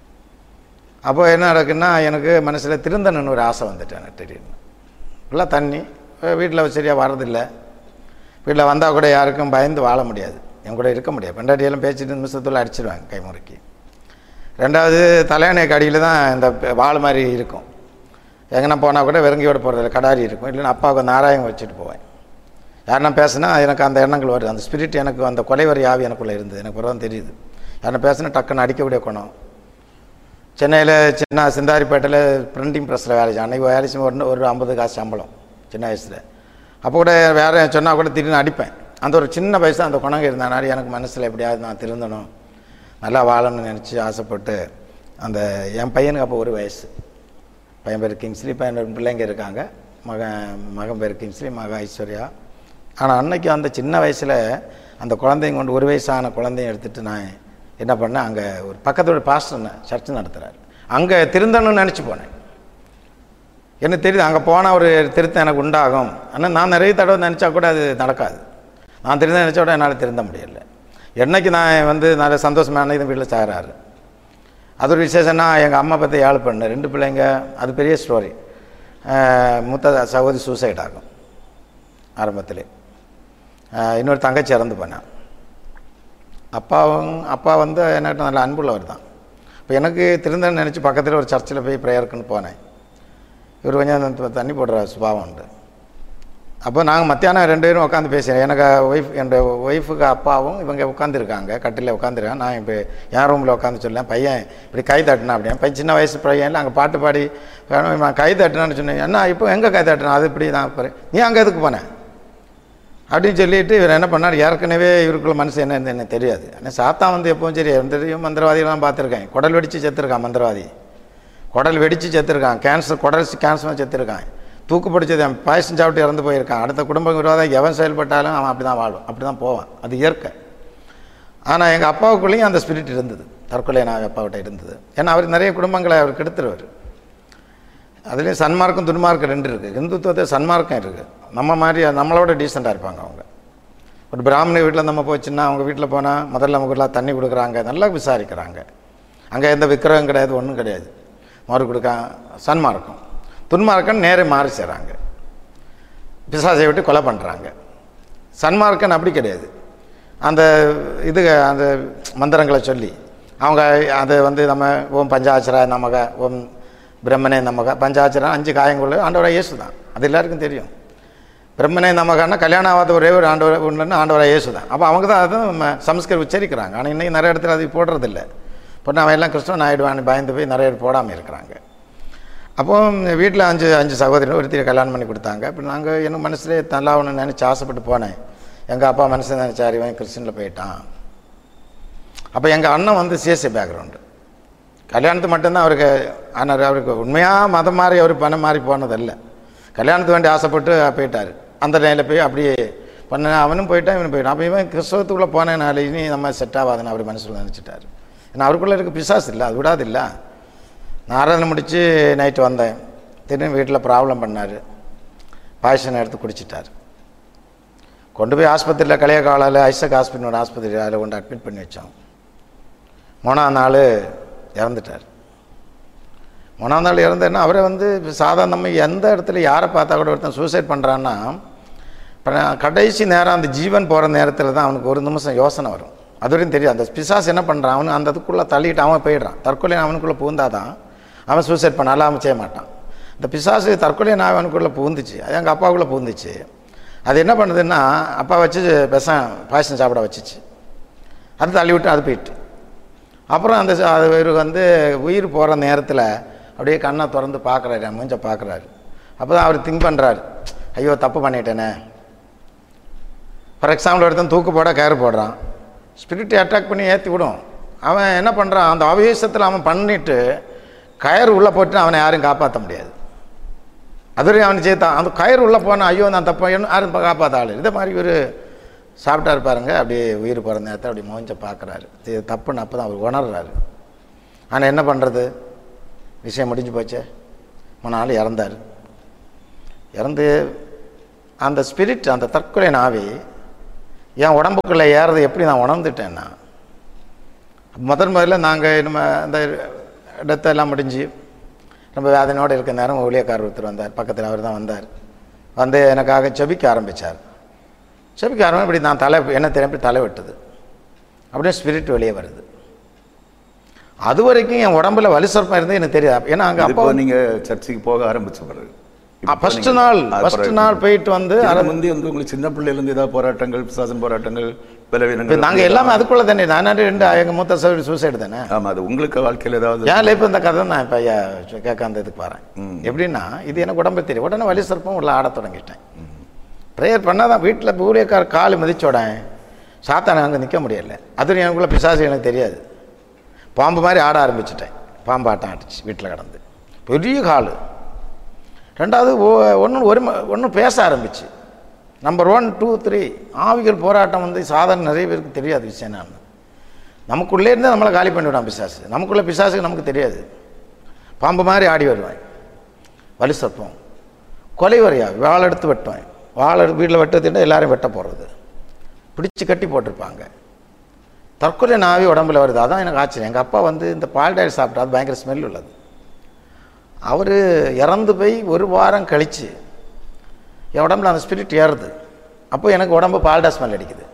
அப்போ என்ன நடக்குன்னா எனக்கு மனசில் திருந்தணுன்னு ஒரு ஆசை வந்துட்டு எனக்கு திடீர்னு ஃபுல்லாக தண்ணி வீட்டில் சரியாக வர்றதில்லை வீட்டில் வந்தால் கூட யாருக்கும் பயந்து வாழ முடியாது என் கூட இருக்க முடியாது பெண்டாட்டியெல்லாம் பேசிட்டு நிமிஷத்தில் அடிச்சிடுவாங்க கைமுறைக்கு ரெண்டாவது தலையணைக்கு அடியில் தான் இந்த வாள் மாதிரி இருக்கும் எங்கன்னா போனால் கூட வெறுங்கியோட போகிறதில்ல கடாரி இருக்கும் இல்லைன்னா அப்பாவுக்கு நாராயம் வச்சுட்டு போவேன் யாருன்னா பேசுனா எனக்கு அந்த எண்ணங்கள் வருது அந்த ஸ்பிரிட் எனக்கு அந்த கொலைவரி ஆவி எனக்குள்ளே இருந்தது எனக்கு பிறகு தெரியுது யாருன்னா பேசுனா டக்குன்னு அடிக்கக்கூடிய குணம் சென்னையில் சின்ன சிந்தாரிப்பேட்டையில் பிரிண்டிங் ப்ரெஸ்ஸில் வேலை செய்யும் அன்றைக்கி வேலை செய்யும் ஒரு ஒரு ஐம்பது காசு சம்பளம் சின்ன வயசில் அப்போ கூட வேறு சொன்னால் கூட திடீர்னு அடிப்பேன் அந்த ஒரு சின்ன வயசு அந்த குணங்க இருந்தனால எனக்கு மனசில் எப்படியாவது நான் திருந்தணும் நல்லா வாழணும்னு நினச்சி ஆசைப்பட்டு அந்த என் பையனுக்கு அப்போ ஒரு வயசு பையன் பேர் கிங்ஸ்லி பையன் ரெண்டு பிள்ளைங்க இருக்காங்க மகன் மகன் பேர் கிங்ஸ்லி மகன் ஐஸ்வர்யா ஆனால் அன்னைக்கு அந்த சின்ன வயசில் அந்த குழந்தைங்க கொண்டு ஒரு வயசான குழந்தையும் எடுத்துகிட்டு நான் என்ன பண்ணேன் அங்கே ஒரு பக்கத்தோட பாஸ்டர் சர்ச் நடத்துகிறார் அங்கே திருந்தணும்னு நினச்சி போனேன் எனக்கு தெரியுது அங்கே போனால் ஒரு திருத்தம் எனக்கு உண்டாகும் ஆனால் நான் நிறைய தடவை நினச்சா கூட அது நடக்காது நான் திருந்த நினச்சா கூட என்னால் திருந்த முடியல என்னைக்கு நான் வந்து நல்ல சந்தோஷமான இது வீட்டில் சாகிறாரு அது ஒரு விசேஷம்னா எங்கள் அம்மா பற்றி ஏழு பண்ணு ரெண்டு பிள்ளைங்க அது பெரிய ஸ்டோரி மூத்த சகோதரி சூசைட் ஆகும் ஆரம்பத்தில் இன்னொரு தங்கச்சி இறந்து போனேன் அப்பாவும் அப்பா வந்து என்கிட்ட நல்ல அன்புள்ளவர் தான் இப்போ எனக்கு திருந்தன்னு நினச்சி பக்கத்தில் ஒரு சர்ச்சில் போய் ப்ரேயருக்குன்னு போனேன் இவர் கொஞ்சம் அந்த தண்ணி போடுற சுபாவம் உண்டு அப்போ நாங்கள் மத்தியானம் ரெண்டு பேரும் உட்காந்து பேசுகிறேன் எனக்கு ஒய்ஃப் என்னோட ஒய்ஃபுக்கு அப்பாவும் இவங்க உட்காந்துருக்காங்க கட்டில் உட்காந்துருக்காங்க நான் இப்போ என் ரூமில் உட்காந்து சொல்லேன் பையன் இப்படி கை தட்டினா அப்படியே பையன் சின்ன வயசு பையன் அங்கே பாட்டு பாடி வேணும் நான் கை தட்டினான்னு சொன்னேன் என்ன இப்போ எங்கே கை தட்டினா அது இப்படி தான் இப்போ நீ அங்கே எதுக்கு போனேன் அப்படின்னு சொல்லிட்டு இவர் என்ன பண்ணார் ஏற்கனவே இவருக்குள்ள மனசு என்ன இருந்தது எனக்கு தெரியாது ஆனால் சாத்தா வந்து எப்பவும் சரி தெரியும் மந்திரவாதிகள்லாம் பார்த்துருக்கேன் குடல் வெடித்து செத்துருக்கான் மந்திரவாதி குடல் வெடித்து செத்துருக்கான் கேன்சர் குடல் கேன்சர் செத்துருக்கான் தூக்கு பிடிச்சது அவன் பாயசம் சாப்பிட்டு இறந்து போயிருக்கான் அடுத்த குடும்ப விரோதம் எவன் செயல்பட்டாலும் அவன் அப்படி தான் வாழும் அப்படி தான் போவான் அது இயற்கை ஆனால் எங்கள் அப்பாவுக்குள்ளேயும் அந்த ஸ்பிரிட் இருந்தது தற்கொலை நான் அப்பாவிட்ட இருந்தது ஏன்னா அவர் நிறைய குடும்பங்களை அவர் கெடுத்துருவார் அதுலேயும் சன்மார்க்கம் துன்மார்க்கம் ரெண்டு இருக்குது இந்துத்துவத்தை சன்மார்க்கம் இருக்குது நம்ம மாதிரி நம்மளோட டீசெண்டாக இருப்பாங்க அவங்க ஒரு பிராமண வீட்டில் நம்ம போச்சுன்னா அவங்க வீட்டில் போனால் முதல்ல நமக்குலாம் தண்ணி கொடுக்குறாங்க நல்லா விசாரிக்கிறாங்க அங்கே எந்த விக்கிரகம் கிடையாது ஒன்றும் கிடையாது மறு கொடுக்க சன்மார்க்கம் துன்மார்க்கம் நேரே மாறி செய்கிறாங்க பிசாசை விட்டு கொலை பண்ணுறாங்க சன்மார்க்கன் அப்படி கிடையாது அந்த இது அந்த மந்திரங்களை சொல்லி அவங்க அதை வந்து நம்ம ஓம் பஞ்சாட்சராய நமக ஓம் பிரம்மனே நமக பஞ்சாட்சரம் அஞ்சு காயங்குள்ள ஆண்டவராக இயேசு தான் அது எல்லாருக்கும் தெரியும் பிரம்மனே நமகன்னா கல்யாணம் ஆகாத ஒரே ஒரு ஆண்டவர் ஒன்றுன்னு ஆண்டவராக இயேசு தான் அப்போ அவங்க தான் அதை நம்ம சமஸ்கர் உச்சரிக்கிறாங்க ஆனால் இன்றைக்கி நிறைய இடத்துல அது போடுறதில்ல இப்போ அவன் எல்லாம் கிறிஸ்தவன் ஆகிடுவான்னு பயந்து போய் நிறைய பேர் போடாமல் இருக்கிறாங்க அப்போ வீட்டில் அஞ்சு அஞ்சு சகோதரர் ஒருத்தர் கல்யாணம் பண்ணி கொடுத்தாங்க இப்போ நாங்கள் எனக்கு மனசுலேயே நல்லா ஒன்று நினச்சி ஆசைப்பட்டு போனேன் எங்கள் அப்பா மனசு நினச்சார் இவன் கிறிஸ்டினில் போயிட்டான் அப்போ எங்கள் அண்ணன் வந்து சிஎஸ்சி பேக்ரவுண்டு கல்யாணத்து மட்டும்தான் அவருக்கு ஆனால் அவருக்கு உண்மையாக மதம் மாறி அவர் பணம் மாறி போனதில்லை கல்யாணத்து வேண்டி ஆசைப்பட்டு போயிட்டார் அந்த நிலையில் போய் அப்படியே பண்ண அவனும் போயிட்டான் இவனும் போயிட்டான் அப்போ இவன் கிறிஸ்தவத்துக்குள்ளே போனதுனால இனி நம்ம செட் ஆகாதுன்னு அவர் மனசில் நினச்சிட்டார் ஏன்னா அவருக்குள்ளே இருக்க பிசாசு இல்லை அது விடாது இல்லை நாராயணம் முடித்து நைட்டு வந்தேன் திரும்பி வீட்டில் ப்ராப்ளம் பண்ணார் பாய்சன் எடுத்து குடிச்சிட்டார் கொண்டு போய் ஆஸ்பத்திரியில் கலைய காலையில் ஐசக் ஹாஸ்பிட்டல் ஒரு ஆஸ்பத்திரி அதில் கொண்டு அட்மிட் பண்ணி வச்சோம் மூணாம் நாள் இறந்துட்டார் மூணாம் நாள் இறந்தேன்னா அவரை வந்து சாதாரண நம்ம எந்த இடத்துல யாரை பார்த்தா கூட ஒருத்தன் சூசைட் பண்ணுறான்னா இப்போ கடைசி நேரம் அந்த ஜீவன் போகிற நேரத்தில் தான் அவனுக்கு ஒரு நிமிஷம் யோசனை வரும் அது வரையும் தெரியும் அந்த பிசாஸ் என்ன பண்ணுறான் அவனு அந்த இதுக்குள்ளே தள்ளிட்டு அவன் போயிடுறான் தற்கொலை அவனுக்குள்ளே பூந்தாதான் அவன் சூசைட் பண்ணாலும் அவன் செய்ய மாட்டான் இந்த பிசாசு தற்கொலை நான் அவனுக்குள்ளே பூந்துச்சு அது எங்கள் அப்பாவுக்குள்ளே பூந்துச்சு அது என்ன பண்ணுதுன்னா அப்பா வச்சு விஷம் பாயசம் சாப்பிட வச்சுச்சு அது தள்ளி விட்டு அது போயிட்டு அப்புறம் அந்த ச- அது இவருக்கு வந்து உயிர் போகிற நேரத்தில் அப்படியே கண்ணை திறந்து பார்க்குறாரு என் மூஞ்ச பார்க்குறாரு அப்போ தான் அவர் திங்க் பண்ணுறாரு ஐயோ தப்பு பண்ணிட்டேனே ஃபார் எக்ஸாம்பிள் ஒருத்தன் தூக்கு போட கயிறு போடுறான் ஸ்பிரிட்டை அட்டாக் பண்ணி ஏற்றி விடும் அவன் என்ன பண்ணுறான் அந்த ஆவேசத்தில் அவன் பண்ணிட்டு கயிறு உள்ளே போட்டு அவனை யாரும் காப்பாற்ற முடியாது அதுவரையும் அவன் சேர்த்தான் அந்த கயிறு உள்ளே போனால் ஐயோ நான் தப்பா என்ன யாரும் காப்பாற்ற ஆள் இதே மாதிரி ஒரு சாப்பிட்டாரு பாருங்க அப்படியே உயிர் போகிற நேரத்தில் அப்படி மோஞ்ச பார்க்குறாரு இது தப்புன்னு அப்போ தான் அவர் உணர்றாரு ஆனால் என்ன பண்ணுறது விஷயம் முடிஞ்சு போச்சே மூணு நாள் இறந்தார் இறந்து அந்த ஸ்பிரிட் அந்த தற்கொலை நாவி என் உடம்புக்குள்ளே ஏறது எப்படி நான் உணர்ந்துட்டேன்னா முதன் முதல்ல நாங்கள் நம்ம அந்த இடத்தெல்லாம் முடிஞ்சு ரொம்ப வேதனையோடு இருக்க நேரம் ஊழியக்காரர் ஒருத்தர் வந்தார் பக்கத்தில் அவர் தான் வந்தார் வந்து எனக்காக செபிக்க ஆரம்பித்தார் செபிக்க ஆரம்பி இப்படி நான் தலை என்ன திரும்பி தலை வெட்டுது அப்படியே ஸ்பிரிட் வெளியே வருது அது வரைக்கும் என் உடம்புல வலி சொற்பம் இருந்து எனக்கு தெரியாது ஏன்னா அங்கே அப்பா இப்போ நீங்க சர்ச்சுக்கு போக ஆரம்பிச்ச பிறகு இப்போ ஃபர்ஸ்ட் நீங்க- நாள் அது ஃபர்ஸ்ட் பிறகு- நாள் போயிட்டு வந்து இதுக்கு முந்தி வந்து உங்களுக்கு சின்ன பிள்ளையில இருந்து ஏதாவது போராட்டங்கள் சாசன போராட்டங்கள் பலவீனங்கள் நாங்கள் எல்லாமே அதுக்குள்ள தானே நான் ரெண்டு எங்கள் மூத்த சகோதரி சூசைடு தானே ஆமா அது உங்களுக்கு வாழ்க்கையில ஏதாவது ஏன் லைஃப் இந்த கதை நான் இப்போ ஐயா கேட்க அந்த இதுக்கு வரேன் எப்படின்னா இது எனக்கு உடம்பு தெரியும் உடனே வலி சொற்பம் உள்ள ஆட தொடங்கிட்டேன் ப்ரேயர் பண்ணால் தான் வீட்டில் ஊழியக்கார கால் மிதிச்சோடேன் சாத்தானை அங்கே நிற்க முடியல அது எனக்குள்ள பிசாசு எனக்கு தெரியாது பாம்பு மாதிரி ஆட ஆரம்பிச்சிட்டேன் பாம்பு ஆட்டம் ஆடிச்சு வீட்டில் கிடந்து பெரிய கால் ரெண்டாவது ஒன்று ஒரு ஒன்று பேச ஆரம்பிச்சு நம்பர் ஒன் டூ த்ரீ ஆவிகள் போராட்டம் வந்து சாதாரண நிறைய பேருக்கு தெரியாது விஷயம் நான் நமக்குள்ளே இருந்து நம்மளை காலி பண்ணிவிடான் பிசாசு நமக்குள்ள பிசாசுக்கு நமக்கு தெரியாது பாம்பு மாதிரி ஆடி வருவேன் வலி சர்ப்பம் கொலை வரையா வாள் எடுத்து வெட்டுவேன் வாள் எடுத்து வீட்டில் வெட்டத்திட்டு எல்லாரும் வெட்ட போடுறது பிடிச்சு கட்டி போட்டிருப்பாங்க தற்கொலை நாவி உடம்புல வருது அதான் எனக்கு ஆச்சரியம் எங்கள் அப்பா வந்து இந்த பால் டயர் சாப்பிட்டா அது பயங்கர ஸ்மெல் உள்ளது அவர் இறந்து போய் ஒரு வாரம் கழித்து என் உடம்புல அந்த ஸ்பிரிட் ஏறுது அப்போ எனக்கு உடம்பு பால்டா ஸ்மெல் அடிக்குது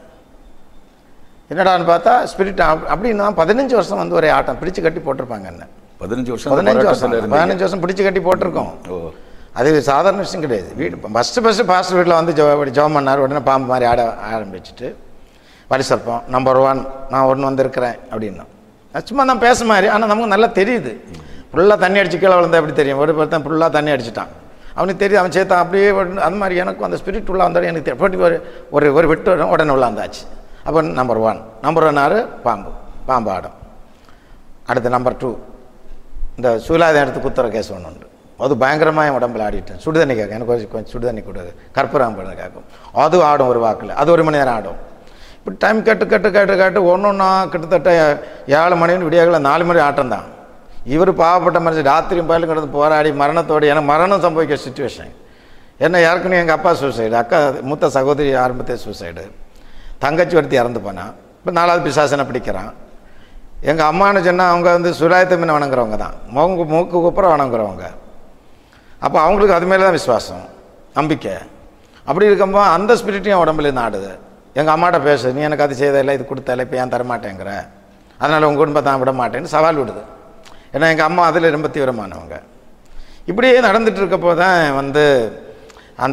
என்னடான்னு பார்த்தா ஸ்பிரிட் அப்படின்னு தான் பதினஞ்சு வருஷம் வந்து ஒரே ஆட்டம் பிடிச்சு கட்டி போட்டிருப்பாங்க என்ன பதினஞ்சு வருஷம் அந்த பதினஞ்சு வருஷம் போராட்டத்துல இருந்தீங்க. பதினஞ்சு வருஷம் பிடிச்சு கட்டி போட்டிருக்கோம் ஓ அது சாதாரண விஷயம் கிடையாது வீடு ஃபஸ்ட்டு ஃபஸ்ட்டு பாஸ்டர் வீட்டில் வந்து ஜோ ஜோம் பண்ணார் உடனே பாம்பு மாதிரி ஆட ஆரம்பிச்சுட்டு வலி சர்ப்பம் நம்பர் ஒன் நான் ஒன்று வந்திருக்கிறேன் அப்படின்னோம் நான் சும்மா நான் பேச மாதிரி ஆனால் நமக்கு நல்லா தெரியுது ஃபுல்லாக தண்ணி அடிச்சு கீழே விழுந்தா எப்படி தெரியும் ஒரு ஒருத்தன் ஃபுல்லாக தண்ணி அடிச்சிட்டான் அவனுக்கு தெரியுது அவன் சேர்த்தான் அப்படியே வந்து- அந்த மாதிரி எனக்கும் அந்த ஸ்பிரிட் உள்ள வந்தாலும் எனக்கு தெரியும் போட்டு ஒரு ஒரு ஒரு விட்டு வரும், உடனே உள்ள வந்தாச்சு அப்போ நம்பர் ஒன் நம்பர் ஒன் ஆறு பாம்பு பாம்பு ஆடும் அடுத்து நம்பர் டூ இந்த சூலாயுதம் எடுத்து குத்துற கேஸ் ஒன்று உண்டு அது பயங்கரமாக என் உடம்புல ஆடிட்டேன் சுடுதண்ணி கேட்கும் எனக்கு கொஞ்சம் கொஞ்சம் சுடுதண்ணி கொடு கற்பூரம் பண்ண கேட்கும் அது ஆடும் ஒரு வாக்கில் அது ஒரு மணி நேரம் ஆடும் இப்படி டைம் கட்டு கட்டு கட்டு கட்டு ஒன்று ஒன்றா கிட்டத்தட்ட ஏழு மணி விடியாகல நாலு மணி ஆட்டம் தான் இவர் பாவப்பட்ட மனுஷன் ராத்திரியும் பயிலும் கிடந்து போராடி மரணத்தோடு எனக்கு மரணம் சம்பவிக்க சுச்சுவேஷன் என்ன ஏற்கனவே எங்கள் அப்பா சூசைடு அக்கா மூத்த சகோதரி ஆரம்பத்தே சூசைடு தங்கச்சி ஒருத்தி இறந்து போனான் இப்போ நாலாவது பிசாசனை பிடிக்கிறான் எங்கள் அம்மானு சொன்னால் அவங்க வந்து சுராயத்தை மீன் வணங்குறவங்க தான் மூக்கு மூக்கு குப்புறம் வணங்குறவங்க அப்போ அவங்களுக்கு அது மேலே தான் விசுவாசம் நம்பிக்கை அப்படி இருக்கும்போது அந்த ஸ்பிரிட்டும் என் உடம்புல இருந்து ஆடுது எங்கள் அம்மாட்ட பேசு நீ எனக்கு அது செய்ததில்லை இது கொடுத்தல இப்போ ஏன் தரமாட்டேங்கிற அதனால் உங்கள் குடும்பத்தை நான் விட மாட்டேன்னு சவால் விடுது ஏன்னா எங்கள் அம்மா அதில் ரொம்ப தீவிரமானவங்க இப்படியே நடந்துட்டு இருக்கப்போ தான் வந்து அந்த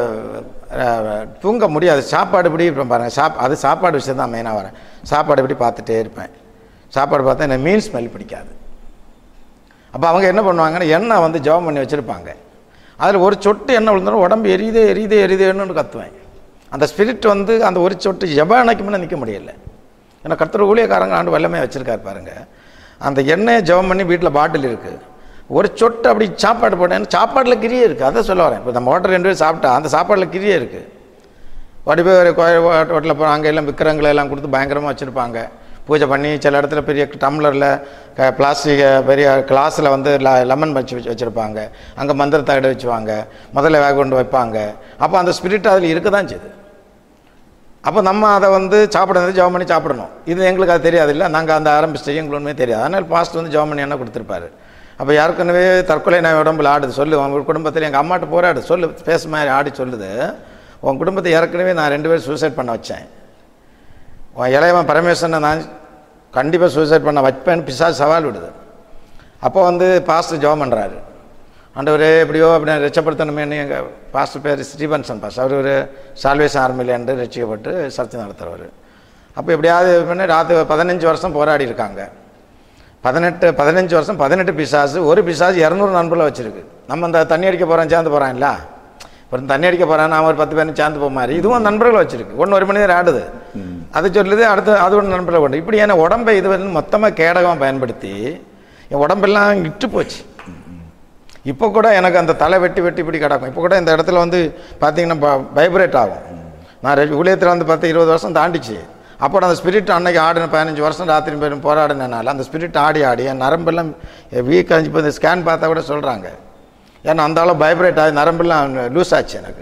அஹ், தூங்க முடியாது சாப்பாடு இப்படி இருப்பேன் பாருங்கள் சாப் அது சாப்பாடு விஷயம் தான் மெயினாக வரேன் சாப்பாடு இப்படி பார்த்துட்டே இருப்பேன் சாப்பாடு பார்த்தா எனக்கு மீன் ஸ்மெல் பிடிக்காது அப்போ அவங்க என்ன பண்ணுவாங்கன்னா எண்ணெய் வந்து ஜெபம் பண்ணி வச்சுருப்பாங்க அதில் ஒரு சொட்டு எண்ணெய் விழுந்தாலும் உடம்பு எரியுதே எரியுதே எரியுதேன்னு கத்துவேன் அந்த ஸ்பிரிட் வந்து அந்த ஒரு சொட்டு ஜெப எண்ணெய்க்கு முன்னே நிற்க முடியல ஏன்னா கர்த்தர் ஊழியக்காரங்க ஆண்டு வல்லமே வச்சுருக்காரு பாருங்க அந்த எண்ணெயை ஜெபம் பண்ணி வீட்டில் பாட்டில் இருக்குது ஒரு சொட்டு அப்படி சாப்பாடு போட்டேன் சாப்பாட்டில் கிரியே இருக்குது அதை சொல்ல வரேன் இப்போ நம்ம ஹோட்டல் ரெண்டு பேர் சாப்பிட்டா அந்த சாப்பாட்டில் கிரியே இருக்குது வடி போய் ஒரு கோயில் ஹோட்டலில் போய் அங்கே எல்லாம் விற்கிறவங்களை எல்லாம் கொடுத்து பயங்கரமாக வச்சுருப்பாங்க பூஜை பண்ணி சில இடத்துல பெரிய டம்ளரில் க பிளாஸ்டிக் பெரிய கிளாஸில் வந்து ல லெமன் வச்சு வச்சு வச்சுருப்பாங்க அங்கே மந்திரத்தை எடு வச்சுவாங்க முதல்ல வேக கொண்டு வைப்பாங்க அப்போ அந்த ஸ்பிரிட் அதில் இருக்க தான் செய்யுது அப்போ நம்ம அதை வந்து சாப்பிடுறது ஜெபம் பண்ணி சாப்பிடணும் இது எங்களுக்கு அது தெரியாது இல்லை நாங்கள் அந்த ஆரம்பிச்சு எங்களுக்கு ஒன்றுமே தெரியாது அதனால் பாஸ்ட் வந்து ஜெபம் பண்ணி என்ன கொடுத்துருப்பாரு அப்போ யாருக்குனவே தற்கொலை நான் உடம்புல ஆடுது சொல்லு உங்கள் குடும்பத்தில் எங்கள் அம்மாட்ட போராடு சொல்லு பேச மாதிரி ஆடி சொல்லுது உன் குடும்பத்தை ஏற்கனவே நான் ரெண்டு பேரும் சூசைட் பண்ண வச்சேன் உன் இளையவன் பரமேஸ்வரனை நான் கண்டிப்பாக சூசைட் பண்ண வைப்பேன்னு பிசாசு சவால் விடுது அப்போ வந்து பாஸ்டர் ஜெபம் பண்ணுறாரு ஆண்டவரே எப்படியோ அப்படி ரச்சப்படுத்தணுமேனு எங்கள் பாஸ்டர் பேர் ஸ்ரீவன்சன் பாஸ்டர் அவர் ஒரு சால்வேஷன் ஆர்மிலேருந்து ரசிக்கப்பட்டு சர்ச்சை நடத்துகிறவர் அப்போ எப்படியாவது இது பண்ணி ராத்திரி பதினஞ்சு வருஷம் போராடி இருக்காங்க பதினெட்டு பதினஞ்சு வருஷம் பதினெட்டு பிசாசு ஒரு பிசாசு இரநூறு நண்பர்களை வச்சிருக்கு நம்ம இந்த தண்ணி அடிக்க போகிறோம் சேர்ந்து போகிறான்ல இப்போ தண்ணி அடிக்க போகிறான் நான் ஒரு பத்து பேரும் சேர்ந்து போக மாதிரி இதுவும் நண்பர்கள் வச்சிருக்கு ஒன்று ஒரு மணி நேரம் ஆடுது அது சொல்லுது அடுத்து அது ஒன்று நண்பர்களை கொண்டு இப்படி என்ன உடம்பை இது வந்து மொத்தமாக கேடகமாக பயன்படுத்தி என் உடம்பெல்லாம் இட்டு போச்சு இப்போ கூட எனக்கு அந்த தலை வெட்டி வெட்டி இப்படி கிடக்கும் இப்போ கூட இந்த இடத்துல வந்து பார்த்தீங்கன்னா வைப்ரேட் ஆகும் நான் ரெ- ஊழியத்தில் வந்து பார்த்து இருபது வருஷம் தாண்டிச்சு அப்போ அந்த ஸ்பிரிட் அன்னைக்கு ஆடின பதினஞ்சு வருஷம் ராத்திரி பேரும் போராடினால அந்த ஸ்பிரிட் ஆடி ஆடி என் நரம்பெல்லாம் வீக் ஆச்சு இப்போ இந்த ஸ்கேன் பார்த்தா கூட சொல்கிறாங்க ஏன்னா அந்த அளவு வைப்ரேட் ஆகி நரம்பெல்லாம் லூஸ் ஆச்சு எனக்கு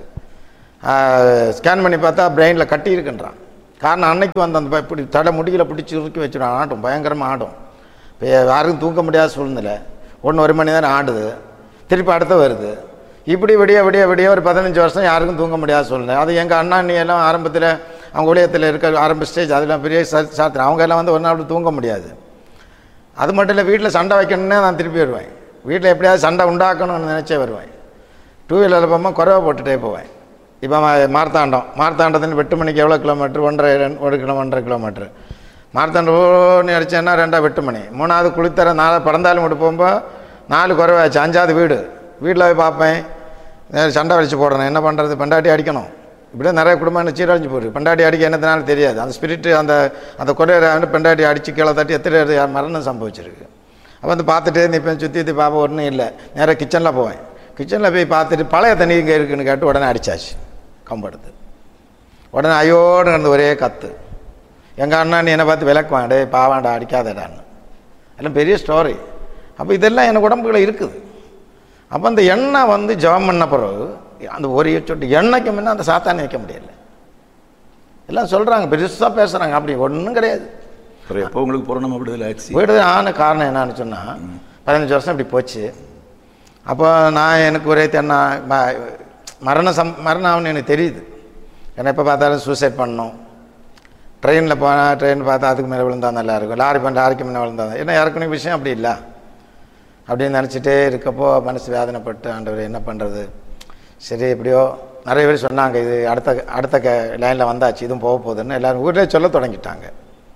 ஸ்கேன் பண்ணி பார்த்தா பிரெயினில் கட்டி இருக்குன்றான் காரணம் அன்னைக்கு வந்து அந்த ப- இப்படி தடை முடியல பிடிச்சி உருக்கி வச்சுடும் ஆட்டும் பயங்கரமாக ஆடும் இப்போ யாருக்கும் தூங்க முடியாத சூழ்நிலை ஒன்று ஒரு மணி நேரம் ஆடுது திருப்பி அடுத்து வருது இப்படி விடிய விடிய விடிய ஒரு பதினஞ்சு வருஷம் யாருக்கும் தூங்க முடியாத சூழ்நிலை அது எங்கள் அண்ணா அண்ணி எல்லாம் ஆரம்பத்தில் அவங்க ஊழியத்தில் இருக்க ஆரம்ப ஸ்டேஜ் அதெல்லாம் பெரிய சாத்திரம் அவங்க எல்லாம் வந்து ஒரு நாள் தூங்க முடியாது அது மட்டும் இல்லை வீட்டில் சண்டை வைக்கணுன்னே நான் திருப்பி வருவேன் வீட்டில் எப்படியாவது சண்டை உண்டாக்கணும்னு நினச்சே வருவேன் டூ வீலரில் போகும்போது குறைவா போட்டுட்டே போவேன் இப்போ மார்த்தாண்டம் மார்த்தாண்டத்துலேருந்து வெட்டு மணிக்கு எவ்வளோ கிலோமீட்டர் ஒன்றரை ரெண்டு ஒரு கிலோ ஒன்றரை கிலோமீட்டர் மார்த்தாண்டம் ஓன்னு அடிச்சேன்னா ரெண்டா வெட்டு மணி மூணாவது குளித்தர நாலு பறந்தாலும் விட்டு போகும்போது நாலு குறைவாச்சு அஞ்சாவது வீடு வீட்டில் போய் பார்ப்பேன் நேரா சண்டை வலிச்சு போடணும் என்ன பண்ணுறது பெண்டாட்டி அடிக்கணும் இப்படியே நிறைய குடும்பம் என்ன சீரழிஞ்சு போகுது பெண்டாட்டி அடிக்க என்னதுனாலும் தெரியாது அந்த ஸ்பிரிட்டு அந்த அந்த கொடையை வந்து பெண்டாட்டி அடித்து கீழே தட்டி எத்தனை பேர் யார் மரணம் சம்பவிச்சிருக்கு அப்போ வந்து பார்த்துட்டே நிற்பேன் சுற்றி சுற்றி பார்ப்பேன் ஒன்றும் இல்லை நேராக கிச்சனில் போவேன் கிச்சனில் போய் பார்த்துட்டு பழைய தண்ணி இங்கே இருக்குன்னு கேட்டு உடனே அடிச்சாச்சு கம்பெடுத்து உடனே ஐயோடு நடந்து ஒரே கத்து எங்கள் அண்ணா நீ என்னை பார்த்து விளக்குவான் டேய் பாவாண்டா அடிக்காதடான்னு எல்லாம் பெரிய ஸ்டோரி அப்போ இதெல்லாம் எனக்கு உடம்புல இருக்குது அப்போ அந்த எண்ணெய் வந்து ஜெபம் பண்ண பிறகு அந்த ஒரு சொட்டு எண்ணெய்க்கு முன்ன அந்த சாத்தானை வைக்க முடியல எல்லாம் சொல்கிறாங்க பெருசாக பேசுகிறாங்க அப்படி ஒன்றும் கிடையாது அப்புறம் எப்போ உங்களுக்கு பூரணமாக விடுதலை ஆச்சு வீடு ஆன காரணம் என்னன்னு சொன்னால் பதினஞ்சு வருஷம் இப்படி போச்சு அப்போ நான் எனக்கு ஒரே தென்னா ம- மரண சம் மரணம் ஆகும்னு எனக்கு தெரியுது ஏன்னா எப்போ பார்த்தாலும் சூசைட் பண்ணணும் ட்ரெயினில் போனால் ட்ரெயின் பார்த்தா அதுக்கு மேலே விழுந்தா நல்லா இருக்கும் லாரி பண்ண லாரிக்கு மேலே விழுந்தா தான். ஏன்னா ஏற்கனவே விஷயம் அப்படி இல்லை அப்படின்னு நினச்சிட்டே இருக்கப்போ மனசு வேதனைப்பட்டு ஆண்டவர் என்ன பண்ணுறது சரி எப்படியோ நிறைய பேர் சொன்னாங்க இது அடுத்த அடுத்த க லைனில் வந்தாச்சு இதுவும் போக போகுதுன்னு எல்லோரும் ஊர்லேயே சொல்ல தொடங்கிட்டாங்க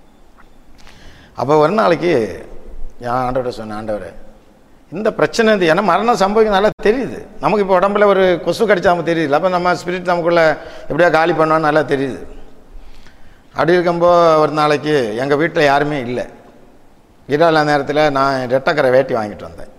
அப்போ ஒரு நாளைக்கு என் ஆண்டவரை சொன்னேன் ஆண்டவர் இந்த பிரச்சனை இது ஏன்னா மரணம் சம்பவிக்கும் நல்லா தெரியுது நமக்கு இப்போ உடம்புல ஒரு கொசு கடிச்சா நமக்கு தெரியுது அப்போ நம்ம ஸ்பிரிட் நமக்குள்ளே எப்படியா காலி பண்ணோன்னு நல்லா தெரியுது அப்படி இருக்கும்போது ஒரு நாளைக்கு எங்கள் வீட்டில் யாருமே இல்லை இரவு நேரத்தில் நான் ரெட்டக்கரை வேட்டி வாங்கிட்டு வந்தேன்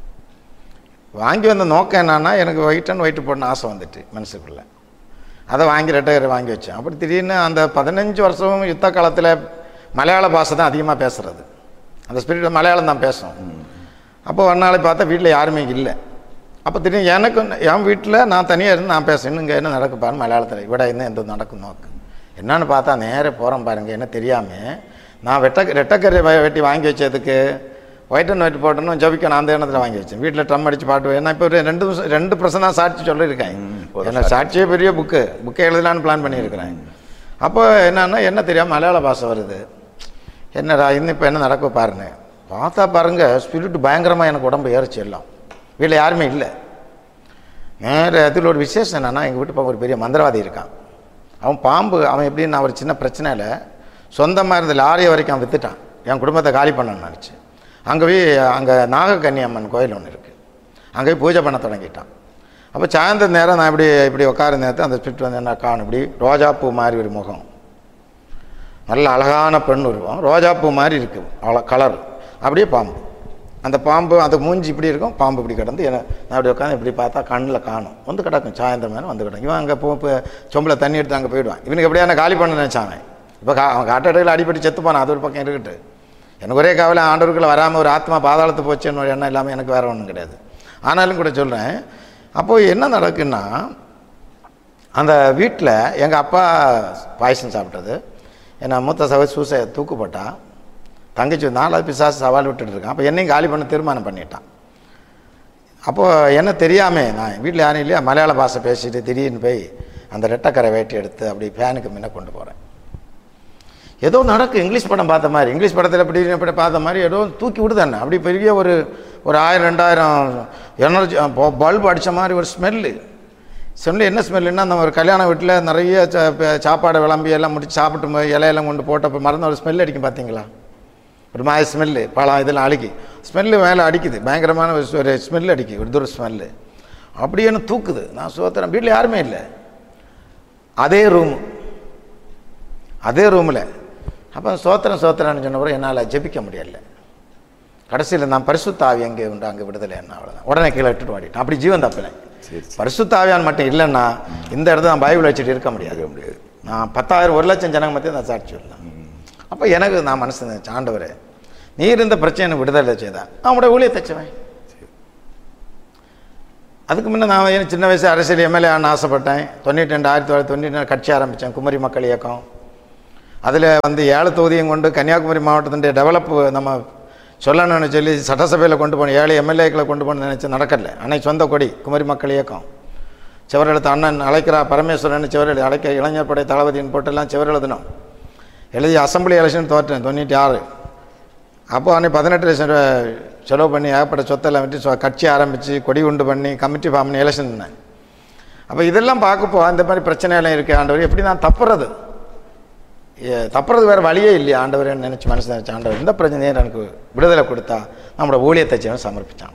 வாங்கி வந்த நோக்கம் என்னன்னா எனக்கு ஒயிட் அண்ட் ஒயிட் போடணும் ஆசை வந்துட்டு மனசுக்குள்ளே அதை வாங்கி ரெட்டக்கரை வாங்கி வச்சேன் அப்படி திடீர்னு அந்த பதினஞ்சு வருஷமும் யுத்த காலத்தில் மலையாள பாஷை தான் அதிகமாக பேசுகிறது அந்த ஸ்பிரிட் மலையாளம் தான் பேசும் அப்போ ஒரு நாளைக்கு பார்த்தா வீட்டில் யாருமே இல்லை அப்போ திடீர்னு எனக்கு என் வீட்டில் நான் தனியாக இருந்து நான் பேசுறேன் இங்கே என்ன நடக்கு பாருங்க மலையாளத்தில் இவிட என்ன எந்த நடக்கும் நோக்கு என்னன்னு பார்த்தா நேரே போகிறேன் பாருங்க என்ன தெரியாமல் நான் வெட்ட ரெட்டக்கரை வ- வெட்டி வாங்கி வச்சதுக்கு ஒயிட் அண்ட் ஒயிட் போட்டணும் ஜபிக்கணும் அந்த எண்ணத்தில் வாங்கி வச்சேன் வீட்டில் ட்ரம் அடித்து பாட்டு ஏன்னா இப்போ ஒரு ரெண்டு வருஷம் ரெண்டு பர்சன்ட் தான் சாட்சி சொல்லியிருக்கேன் ம், போதும் ஏன்னா சாட்சியே பெரிய புக்கு புக்கை எழுதலான்னு பிளான் பண்ணியிருக்கிறேன் அப்போ என்னன்னா என்ன தெரியாமல் மலையாள பாஷை வருது என்னடா இன்னும் இப்போ என்ன நடக்க பாருங்க பார்த்தா பாருங்க ஸ்பிரிட் பயங்கரமாக எனக்கு உடம்பு ஏறிச்சு எல்லாம் வீட்டில் யாருமே இல்லை நேர அதில் ஒரு விசேஷம் என்னன்னா எங்கள் வீட்டு பக்கம் ஒரு பெரிய மந்திரவாதி இருக்கான் அவன் பாம்பு அவன் எப்படின்னு நான் ஒரு சின்ன பிரச்சனையில் சொந்தமாக இருந்த லாரியை வரைக்கும் அவன் வித்துட்டான் என் குடும்பத்தை காலி பண்ணணும்னு நினச்சி அங்கே போய் அங்கே நாகக்கன்னி அம்மன் கோயில் ஒன்று இருக்குது அங்கே போய் பூஜை பண்ண தொடங்கிட்டான் அப்போ சாயந்தரம் நேரம் நான் இப்படி இப்படி உட்கார நேரத்தை அந்த ஸ்பிரிட் வந்து என்ன காணும் இப்படி ரோஜாப்பூ மாதிரி ஒரு முகம் நல்ல அழகான பெண் உருவம் ரோஜாப்பூ மாதிரி இருக்குது அழ கலர் அப்படியே பாம்பு அந்த பாம்பு அந்த மூஞ்சி இப்படி இருக்கும் பாம்பு இப்படி கிடந்து என்ன நான் அப்படி உட்காந்து இப்படி பார்த்தா கண்ணில் காணும் வந்து கிடக்கும் சாயந்தரம் நேரம் வந்து கிடக்கும் இவன் அங்கே போ இப்போ சொம்பில் தண்ணி எடுத்து அங்கே போயிடுவான் இவனுக்கு எப்படியா நான் காலி பண்ண நினச்சாங்க இப்போ கா அவன் காட்டடையில் அடிபட்டு செத்து போனான் அது ஒரு பக்கம் இருக்கட்டு எனக்கு ஒரே கவலை ஆண்டவருக்குள்ள வராமல் ஒரு ஆத்மா பாதாளத்து போச்சுன்னு ஒரு எண்ணம் இல்லாமல் எனக்கு வேறு ஒன்றும் கிடையாது ஆனாலும் கூட சொல்கிறேன் அப்போது என்ன நடக்குன்னா அந்த வீட்டில் எங்கள் அப்பா பாயசம் சாப்பிட்டது என்ன மூத்த சகோதரி சூசை தூக்குப்பட்டா தங்கச்சி நாலாவது பிசாசு சவால் விட்டுட்டு இருக்கான் அப்போ என்னையும் காலி பண்ண தீர்மானம் பண்ணிட்டான் அப்போது என்ன தெரியாமல் நான் வீட்டில் யாரும் இல்லையா மலையாள பாஷை பேசிட்டு திடீர்னு போய் அந்த ரெட்டக்கரை வேட்டி எடுத்து அப்படி ஃபேனுக்கு முன்ன கொண்டு போகிறேன் ஏதோ நடக்கு இங்கிலீஷ் படம் பார்த்த மாதிரி இங்கிலீஷ் படத்தில் இப்படி இப்படி பார்த்த மாதிரி ஏதோ தூக்கி விடுதானே அப்படி பெரிய ஒரு ஒரு ஆயிரம் ரெண்டாயிரம் எனர்ஜி பல்பு அடித்த மாதிரி ஒரு ஸ்மெல்லு ஸ்மெல்லு என்ன ஸ்மெல்லுன்னா நம்ம ஒரு கல்யாண வீட்டில் நிறைய சா- ப- சாப்பாடை விளம்பி எல்லாம் முடிச்சு சாப்பிட்டு போய் இலையெல்லாம் கொண்டு போட்டப்போ மறந்து ஒரு ஸ்மெல் அடிக்கும் பார்த்தீங்களா ஒரு மாதிரி ஸ்மெல்லு பழம் இதெல்லாம் அடிக்கி ஸ்மெல்லு மேலே அடிக்குது பயங்கரமான ஒரு ஒரு ஸ்மெல் அடிக்குது ஒரு தூர ஸ்மெல்லு அப்படியே என்ன தூக்குது நான் சோத்துறேன் வீட்டில் யாருமே இல்லை அதே ரூமு அதே ரூமில் அப்போ சோத்திரம் சோத்திரம்னு சொன்ன பிறகு என்னால் ஜெபிக்க முடியல கடைசியில் நான் பரிசுத்தாவி எங்கே உண்டு அங்கே விடுதலை என்ன அவ்வளோதான் உடனே கீழே விட்டுட்டு ஓடிட்டேன் அப்படி ஜீவன் தப்பினேன் சரி சரி பரிசுத்தாவியான் மட்டும் இல்லைன்னா இந்த இடத்துல நான் பைபிள் வச்சுட்டு இருக்க முடியாது இருக்க முடியாது நான் பத்தாயிரம் ஒரு லட்சம் ஜனங்க மத்திய நான் சாட்சி சொல்லலாம் அப்போ எனக்கு நான் மனசு நினைச்சேன், ஆண்டவரே நீர் இந்த பிரச்சனை விடுதலை செய்தா அவனுடைய ஊழியத்தை செய்வேன் அதுக்கு முன்னே நான் ஏன் சின்ன வயசு அரசியல் எம்எல்ஏ ஆன ஆசைப்பட்டேன் தொண்ணூற்றி ரெண்டு ஆயிரத்தி தொள்ளாயிரத்தி தொண்ணூற்றி ரெண்டு கட்சி ஆரம்பித்தேன் குமரி மக்கள் இயக்கம் அதில் வந்து ஏழு தொகுதியும் கொண்டு கன்னியாகுமரி மாவட்டத்தினுடைய டெவலப் நம்ம சொல்லணும்னு சொல்லி சட்டசபையில் கொண்டு போன ஏழு எம்எல்ஏக்களை கொண்டு போகணும்னு நினச்சி நடக்கல அன்னைக்கு சொந்த கொடி குமரி மக்கள் இயக்கம் சிவரெழுத்து அண்ணன் அழைக்கிறா பரமேஸ்வரன் சிவரெழு அழைக்க இளைஞர் படை தளபதியின் போட்டெல்லாம் சிவரெழுதினோம் எழுதி அசம்பிளி எலெக்ஷன் தோற்றேன் தொண்ணூற்றி ஆறு அப்போ அன்னைக்கு பதினெட்டு லட்சம் ரூபா செலவு பண்ணி ஏகப்பட்ட சொத்தெல்லாம் விட்டு சொ- கட்சி ஆரம்பித்து கொடி உண்டு பண்ணி கமிட்டி ஃபார்ம் பண்ணி எலெக்ஷன் பண்ணேன் அப்போ இதெல்லாம் பார்க்கப்போ இந்த மாதிரி பிரச்சனையெல்லாம் இருக்குது ஆண்டவர் எப்படி நான் தப்புறது ஏ, தப்புறது வேறு வழியே இல்லையா ஆண்டவரேன்னு நினச்சி மனசு நினச்ச ஆண்டவர் இந்த பிரச்சனையை எனக்கு விடுதலை கொடுத்தா நம்மளோட ஊழியத்தை செய்வன் சமர்ப்பிச்சாங்க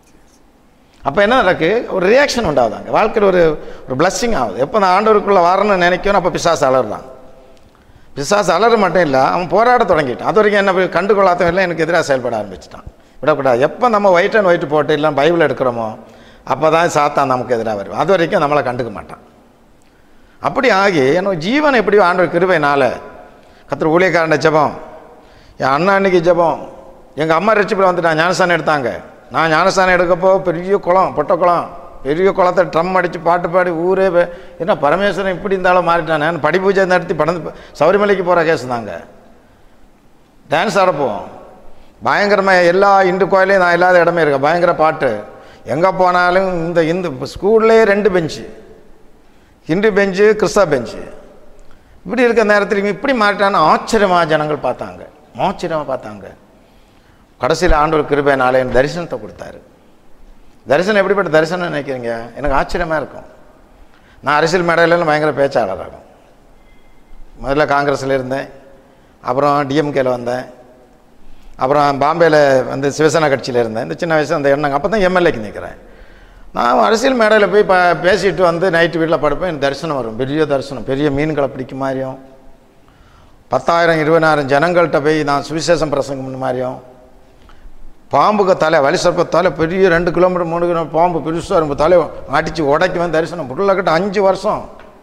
அப்போ என்ன நடக்கு ஒரு ரியாக்ஷன் உண்டாகுதாங்க வாழ்க்கையில் ஒரு ஒரு பிளஸ்ஸிங் ஆகுது எப்போ நான் ஆண்டவருக்குள்ளே வரணும்னு நினைக்கணும் அப்போ பிசாசு அலறான் பிசாசு அலற மட்டும் இல்லை அவன் போராட தொடங்கிட்டான் அது வரைக்கும் என்ன போய் கண்டுகொள்ளாதவன் இல்லை எனக்கு எதிராக செயல்பட ஆரம்பிச்சிட்டான் விடக்கூடாது எப்போ நம்ம ஒயிட் அண்ட் ஒயிட் போட்டு இல்லை பைபிள் எடுக்கிறோமோ அப்போ தான் சாத்தான் நமக்கு எதிராக வரும் அது வரைக்கும் நம்மளை கண்டுக்க மாட்டான் அப்படி ஆகி என்னோட ஜீவன் எப்படியோ ஆண்டவர் கிருபைனால கத்திர ஊழியக்காரண்ட ஜெபம் என் அண்ணா அன்னைக்கு ஜெபம் எங்கள் அம்மா ரட்சிப்பில் வந்துட்டான் ஞானஸ்தானம் எடுத்தாங்க நான் ஞானஸ்தானம் எடுக்கப்போ பெரிய குளம் பொட்ட குளம் பெரிய குளத்தை ட்ரம் அடித்து பாட்டு பாடி ஊரே வே- என்ன பரமேஸ்வரன் இப்படி இருந்தாலும் மாறிட்டானே படி பூஜை நடத்தி படந்து சபரிமலைக்கு போகிற கேஸ் தாங்க டான்ஸ் ஆட போவோம் பயங்கரமாக எல்லா இந்து கோயிலையும் நான் இல்லாத இடமே இருக்கேன் பயங்கர பாட்டு எங்கே போனாலும் இந்த இந்து ஸ்கூல்லே ரெண்டு பெஞ்சு ஹிந்து பெஞ்சு கிறிஸ்தவ பெஞ்சு இப்படி இருக்க நேரத்தில் இவன் இப்படி மாறிட்டான்னு ஆச்சரியமாக ஜனங்கள் பார்த்தாங்க ஆச்சரியமாக பார்த்தாங்க கடைசியில் ஆண்டவர் கிருபைனாலே எனக்கு தரிசனத்தை கொடுத்தாரு தரிசனம் எப்படிப்பட்ட தரிசனம் நினைக்கிறீங்க எனக்கு ஆச்சரியமாக இருக்கும் நான் அரசியல் மேடையிலலாம் பயங்கர பேச்சாளராகும் முதல்ல காங்கிரஸில் இருந்தேன் அப்புறம் டிஎம்கேல வந்தேன் அப்புறம் பாம்பேயில் வந்து சிவசேனா கட்சியில் இருந்தேன் இந்த சின்ன வயசு அந்த எண்ணங்க அப்போ தான் எம்எல்ஏக்கு நிற்கிறேன் நான் அரசியல் மேடையில் போய் ப பேசிட்டு வந்து நைட்டு வீட்டில் படுப்பேன் எனக்கு தரிசனம் வரும் பெரிய தரிசனம் பெரிய மீன்களை பிடிக்கும் மாதிரியும் பத்தாயிரம் இருபதாயிரம் ஜனங்கள்கிட்ட போய் நான் சுவிசேஷம் பிரசங்கம் பண்ண மாதிரியும் பாம்புக்கு தலை வலி சர்ப்ப தலை பெரிய ரெண்டு கிலோமீட்டர் மூணு கிலோமீட்டர் பாம்பு பெருசாக இருக்கும் தலை அடித்து உடைக்குவேன் தரிசனம் புள்ளக்கிட்ட அஞ்சு வருஷம்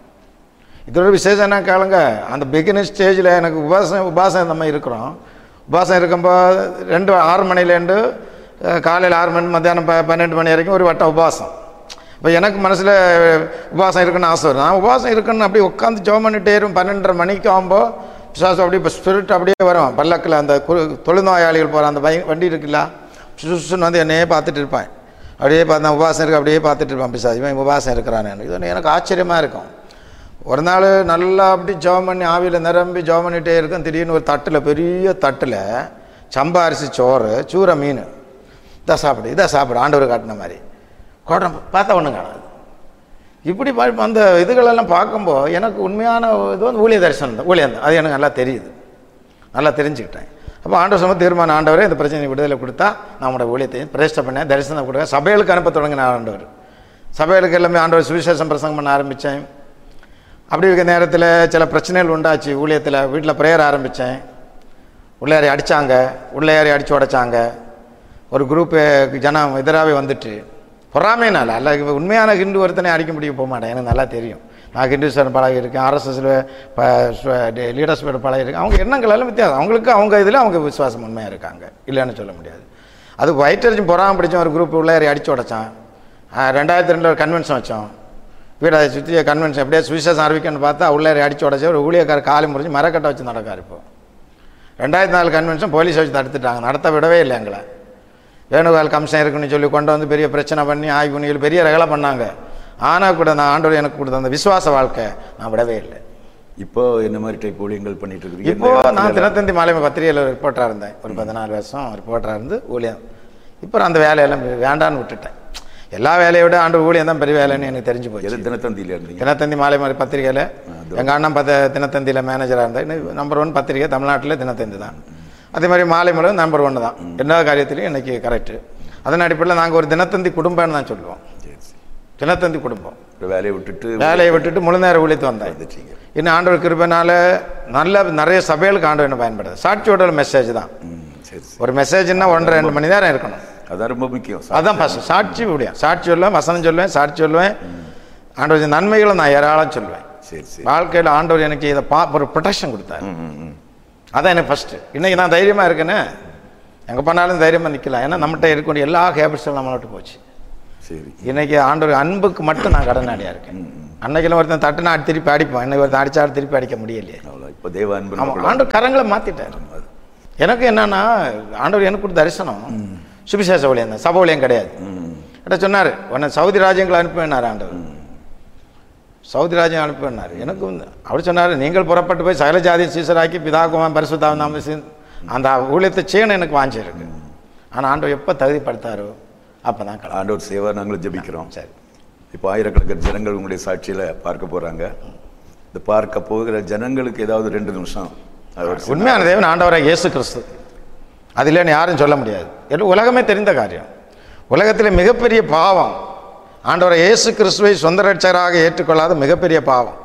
இதோட விசேஷம் என்ன கேளுங்க அந்த பிகினிங் ஸ்டேஜில் எனக்கு உபாசம் உபாசம் இந்த மாதிரி இருக்கிறோம் உபாசம் இருக்கும்போது ரெண்டு ஆறு மணிலேருந்து அஹ், காலையில் ஆறு மணி மத்தியானம் ப பன்னெண்டு மணி வரைக்கும் ஒரு வட்டம் உபாசம் இப்போ எனக்கு மனசில் உபாசம் இருக்குன்னு ஆசை வரும் நான் உபாசம் இருக்குன்னு அப்படியே உட்காந்து ஜோம் பண்ணிட்டே இருக்கும் பன்னெண்டரை மணிக்கு ஆகும்போது பிசாசு அப்படியே இப்போ ஸ்பிரிட் அப்படியே வரும் பல்லக்கில் அந்த கு- தொழுநோயாளிகள் போகிற அந்த பை வண்டி இருக்குல்ல சுசுன்னு வந்து என்னையே பார்த்துட்டு இருப்பேன் அப்படியே பார்த்து நான் உபாசம் இருக்கு அப்படியே பார்த்துட்டு இருப்பான் பிசாசு இவன் உபாசம் இருக்கிறானே இது ஒன்று எனக்கு ஆச்சரியமாக இருக்கும் ஒரு நாள் நல்லா அப்படி ஜெபம் பண்ணி ஆவியில் நிரம்பி ஜெபம் பண்ணிகிட்டே இருக்கும் திடீர்னு ஒரு தட்டில் பெரிய தட்டில் சம்பா அரிசி சோறு சூற மீன் இதை சாப்பிடு இதை சாப்பிடு ஆண்டவர் காட்டின மாதிரி கோட்டம் பார்த்தா ஒன்றும் காணாது இப்படி பா- அந்த இதுகளெல்லாம் பார்க்கும்போது எனக்கு உண்மையான இது வந்து ஊழிய தரிசனம் தான் ஊழியம் தான் அது எனக்கு நல்லா தெரியுது நல்லா தெரிஞ்சுக்கிட்டேன் அப்போ ஆண்டவர் சொன்ன தீர்மானம் ஆண்டவரே இந்த பிரச்சனை விடுதலை கொடுத்தா நம்மளோட ஊழியத்தையும் பிரேஷ்ட பண்ணேன் தரிசனம் கொடுக்க சபைகளுக்கு அனுப்ப தொடங்கின ஆண்டவர் சபைகளுக்கு எல்லாமே ஆண்டவர் சுவிசேஷம் பிரசங்கம் பண்ண ஆரம்பித்தேன் அப்படி இருக்க நேரத்தில் சில பிரச்சனைகள் உண்டாச்சு ஊழியத்தில் வீட்டில் ப்ரேயர் ஆரம்பித்தேன் உள்ளேறி அடித்தாங்க உள்ளேறி அடித்து உடைச்சாங்க ஒரு குரூப்பு ஜனம் எதிராகவே வந்துட்டு பொறாமைனால அல்ல இவ உண்மையான ஹிந்து ஒருத்தனை அடிக்க முடியும் போக மாட்டேன் எனக்கு நல்லா தெரியும் நான் ஹிந்துஸ்தான் பழகி இருக்கேன் ஆர்எஸ்எஸில் லீடர்ஷிப் பழகி இருக்கேன் அவங்க எண்ணங்கள் எல்லாம் வித்தியாசம் அவங்களுக்கு அவங்க இதில் அவங்க விசுவாசம் உண்மையாக இருக்காங்க இல்லைன்னு சொல்ல முடியாது அது வயிற்றறிச்சும் பொறாம பிடிச்ச ஒரு குரூப் உள்ளேறி அடித்து உடைச்சான் ஆஹ் ரெண்டாயிரத்தி ரெண்டில் ஒரு கன்வென்ஷன் வச்சோம் வீடு அதை சுற்றி கன்வென்ஷன் எப்படியே சுவிசேஷம் அறிவிக்கணும்னு பார்த்தா உள்ளே அடிச்சு உடச்சி ஒரு ஊழியக்கார காலி முறிஞ்சு மரக்கட்டை வச்சு நடக்கார் இப்போ ரெண்டாயிரத்தி நாலு கன்வென்ஷன் போலீஸ் வச்சு தடுத்துட்டாங்க நடத்த விடவே இல்லை எங்களை வேணுகால் கம்சன் இருக்குன்னு சொல்லி கொண்டு வந்து பெரிய பிரச்சனை பண்ணி ஆய்வு பண்ணி பெரிய ரகலை பண்ணாங்க ஆனால் கூட நான் ஆண்டவர் எனக்கு கொடுத்த அந்த விசுவாச வாழ்க்கை நான் விடவே இல்லை இப்போ என்ன மாதிரி டைப் ஊழியங்கள் பண்ணிட்டு இருக்கீங்க இப்போ நான் தினத்தந்தி மாலை பத்திரிகையில் ரிப்போர்ட்டராக இருந்தேன் ஒரு பதினாலு வருஷம் ரிப்போர்ட்டராக இருந்து ஊழியம் இப்போ அந்த வேலையெல்லாம் வேண்டான்னு விட்டுட்டேன் எல்லா வேலையை விட ஆண்டு ஊழியம் தான் பெரிய வேலைன்னு எனக்கு தெரிஞ்சு போச்சு எது தினத்தந்தியில இருந்தீங்க தினத்தந்தி மாலை மாதிரி பத்திரிகையில் எங்கள் அண்ணன் பத்த தினத்தந்தியில் மேனேஜராக இருந்தேன் நம்பர் ஒன் பத்திரிகை தமிழ்நாட்டில் தினத்தந்தி தான் அதே மாதிரி மாலை மலை நம்பர் ஒன்று தான் எல்லா காரியத்திலையும் இன்னைக்கு கரெக்டு அதன் அடிப்படையில் நாங்கள் ஒரு தினத்தந்தி குடும்பம்னு தான் சொல்லுவோம் சரி சரி தினத்தந்தி குடும்பம் ஒரு வேலையை விட்டுட்டு வேலையை விட்டுட்டு முழு நேர ஊழியத்து வந்தேன் வந்துட்டீங்க இன்னும் ஆண்டவர் கிருபைனால நல்ல நிறைய சபைகளுக்கு ஆண்டவர் என்ன பயன்படுது சாட்சியோட மெசேஜ் தான் ம் சரி சரி ஒரு மெசேஜ்னா ஒன்றரை ரெண்டு மணி நேரம் இருக்கணும் அதான் ரொம்ப முக்கியம் அதான் ஃபஸ்ட் சாட்சி முடியும் சாட்சி சொல்லுவேன் வசனம் சொல்லுவேன் சாட்சி சொல்லுவேன் ஆண்டவர் நன்மைகளை நான் ஏராளம் சொல்லுவேன் சரி சரி வாழ்க்கையில் ஆண்டவர் எனக்கு இதை பா ஒரு ப்ரொடெக்ஷன் கொடுத்தாரு ம், ம், ம். அதான் எனக்கு ஃபஸ்ட்டு இன்னைக்கு நான் தைரியமாக இருக்கேனே எங்கே போனாலும் தைரியமாக நிற்கலாம் ஏன்னா நம்மகிட்ட இருக்கக்கூடிய எல்லா ஹேபிட்ஸும் நம்மளை விட்டு போச்சு சரி இன்னைக்கு ஆண்டவர் அன்புக்கு மட்டும் நான் கடனாடியாக இருக்கேன் அன்னைக்கெல்லாம் ஒருத்தன் தட்டுனா அடி திருப்பி அடிப்போம் இன்னைக்கு ஒருத்தன் அடிச்சா திருப்பி அடிக்க முடியலையே அவ்வளோ இப்போ தேவ அன்பு ஆமாம் நமக்குள்ள- ஆண்டவர் கரங்களை மாற்றிட்டார் எனக்கு என்னன்னா ஆண்டவர் எனக்கு கொடுத்த தரிசனம் சுபிசேஷ ஊழியம் தான் சபை ஊழியம் கிடையாது ம் கிட்ட சொன்னார் உன்னை சவுதி ராஜ்யங்களை அனுப்பினார் ஆண்டவர் சவுதி ராஜ்யம் அனுப்பினார் எனக்கு வந்து அவர் சொன்னார் நீங்கள் புறப்பட்டு போய் சகல ஜாதி சீசராக்கி பிதாகுமான் பரிசுத்தாவும் நாம அந்த ஊழியத்தை செய்யணும் எனக்கு வாஞ்சி இருக்கு ஆனால் ஆண்டவர் எப்போ தகுதிப்படுத்தாரோ அப்போ தான் கலந்து ஆண்டவர் சேவா நாங்களும் ஜெபிக்கிறோம் சரி இப்போ ஆயிரக்கணக்கான ஜனங்கள் உங்களுடைய சாட்சியில பார்க்க போறாங்க இந்த பார்க்க போகிற ஜனங்களுக்கு ஏதாவது ரெண்டு நிமிஷம் அவர் உண்மையான தேவன் ஆண்டவராக இயேசு கிறிஸ்து அது இல்லைன்னு யாரும் சொல்ல முடியாது எல்லாம் உலகமே தெரிந்த காரியம் உலகத்தில் மிகப்பெரிய பாவம் ஆண்டவரை இயேசு கிறிஸ்துவை சொந்த ரட்சகராக ஏற்றுக்கொள்ளாத மிகப்பெரிய பாவம்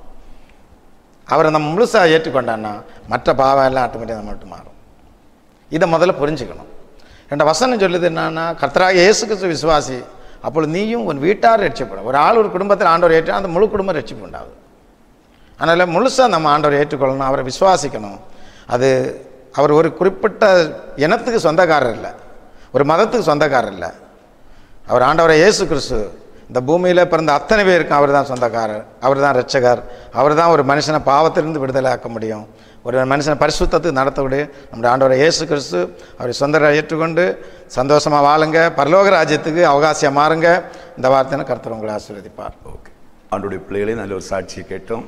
அவரை நம்ம முழுசாக ஏற்றுக்கொண்டான்னா மற்ற பாவம் எல்லாம் ஆட்டோமேட்டிக்காக மட்டும் மாறும் இதை முதல்ல புரிஞ்சுக்கணும் ரெண்ட வசனம் சொல்லுது என்னன்னா கர்த்தராக இயேசு கிறிஸ்து விசுவாசி அப்பொழுது நீயும் உன் வீட்டார் ரட்சிப்படும் ஒரு ஆள் ஒரு குடும்பத்தில் ஆண்டவர் ஏற்று அந்த முழு குடும்பம் ரட்சிப்பு உண்டாகுது அதனால் முழுசாக நம்ம ஆண்டவரை ஏற்றுக்கொள்ளணும் அவரை விசுவாசிக்கணும் அது அவர் ஒரு குறிப்பிட்ட இனத்துக்கு சொந்தக்காரர் இல்லை ஒரு மதத்துக்கு சொந்தக்காரர் இல்லை அவர் ஆண்டவரை இயேசு கிறிஸ்து இந்த பூமியில் பிறந்த அத்தனை பேருக்கும் அவர் தான் சொந்தக்காரர் அவர் தான் ரட்சகர் அவர் தான் ஒரு மனுஷனை பாவத்திலிருந்து விடுதலை ஆக்க முடியும் ஒரு மனுஷனை பரிசுத்தத்துக்கு நடத்தக்கூடிய நம்முடைய ஆண்டவரை இயேசு கிறிஸ்து அவரை சொந்தரை ஏற்றுக்கொண்டு சந்தோஷமாக வாழுங்க பரலோக ராஜ்யத்துக்கு அவகாசியம் மாறுங்க இந்த வார்த்தைன்னு கர்த்தர் உங்களை ஆசீர்வதிப்பார் ஓகே ஆண்டுடைய பிள்ளைகளே நல்ல ஒரு சாட்சியை கேட்டோம்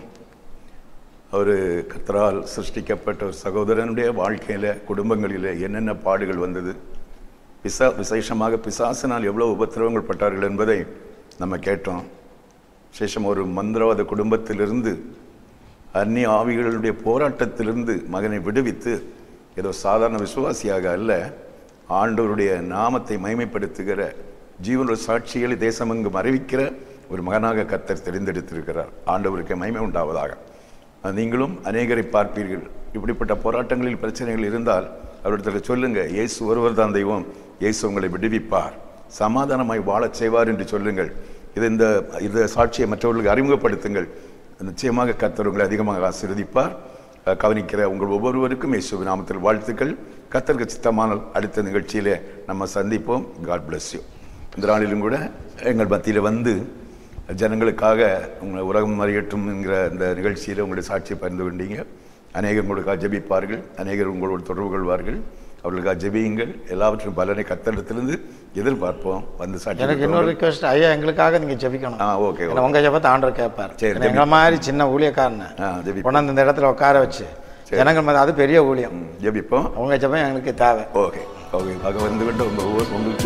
ஒரு கர்த்தரால் சிருஷ்டிக்கப்பட்ட ஒரு சகோதரனுடைய வாழ்க்கையில குடும்பங்களில் என்னென்ன பாடுகள் வந்தது பிசா விசேஷமாக பிசாசினால் எவ்வளவு உபத்திரவங்கள் பட்டார்கள் என்பதை நம்ம கேட்டோம் விசேஷம் ஒரு மந்திரவாத குடும்பத்திலிருந்து அந்நிய ஆவிகளுடைய போராட்டத்திலிருந்து மகனை விடுவித்து ஏதோ சாதாரண விசுவாசியாக அல்ல ஆண்டவருடைய நாமத்தை மைமைப்படுத்துகிற ஜீவனுடைய சாட்சிகளை தேசமெங்கும் அறிவிக்கிற ஒரு மகனாக கத்தர் தெரிந்தெடுத்திருக்கிறார் ஆண்டவருக்கு மகிமை உண்டாவதாக அது நீங்களும் அநேகரை பார்ப்பீர்கள் இப்படிப்பட்ட போராட்டங்களில் பிரச்சனைகள் இருந்தால் அவரிடத்தில் சொல்லுங்க இயேசு ஒருவர் தான் தெய்வம் இயேசு உங்களை விடுவிப்பார் சமாதானமாய் வாழச் செய்வார் என்று சொல்லுங்கள் இது இந்த இந்த சாட்சியை மற்றவர்களுக்கு அறிமுகப்படுத்துங்கள் நிச்சயமாக கர்த்தர் உங்களை அதிகமாக ஆசீர்வதிப்பார் அஹ் கவனிக்கிற உங்கள் ஒவ்வொருவருக்கும் இயேசு நாமத்தில் வாழ்த்துக்கள் கர்த்தருக்கு சித்தமான அடுத்த நிகழ்ச்சியிலே நம்ம சந்திப்போம் காட் bless யூ இந்த நாளிலும் கூட எங்கள் மத்தியில் வந்து ஜனங்களுக்காக உங்களை உலகம் அறியட்டும் என்கிற இந்த நிகழ்ச்சியில் உங்களுடைய சாட்சியை பகிர்ந்து கொண்டீங்க அநேகர் உங்களுக்காக ஜெபிப்பார்கள் அநேகர் உங்களோடு தொடர்பு கொள்வார்கள் அவர்களுக்காக ஜெபியுங்கள் எல்லாவற்றும் பலனை கத்தடத்திலிருந்து எதிர்பார்ப்போம் வந்து சாட்சி எனக்கு இன்னொரு ரிக்வெஸ்ட் ஐயா எங்களுக்காக நீங்க ஜெபிக்கணும் ஆ ஓகே ஏன்னா உங்க ஜெபத்தை ஆண்டவர் கேட்பார் சரி, ஏன்னா எங்களை மாதிரி சின்ன ஊழியக்காரனை ஆ ஜெபி கொண்டாந்து இந்த இடத்துல உட்கார வச்சு ஜனங்கள் மத்திய அது பெரிய ஊழியம் ஜெபிப்போம் உங்க ஜெபம் எங்களுக்கு தேவை ஓகே ஓகே ஆக வந்து கொண்டு உங்கள் உங்களுக்கு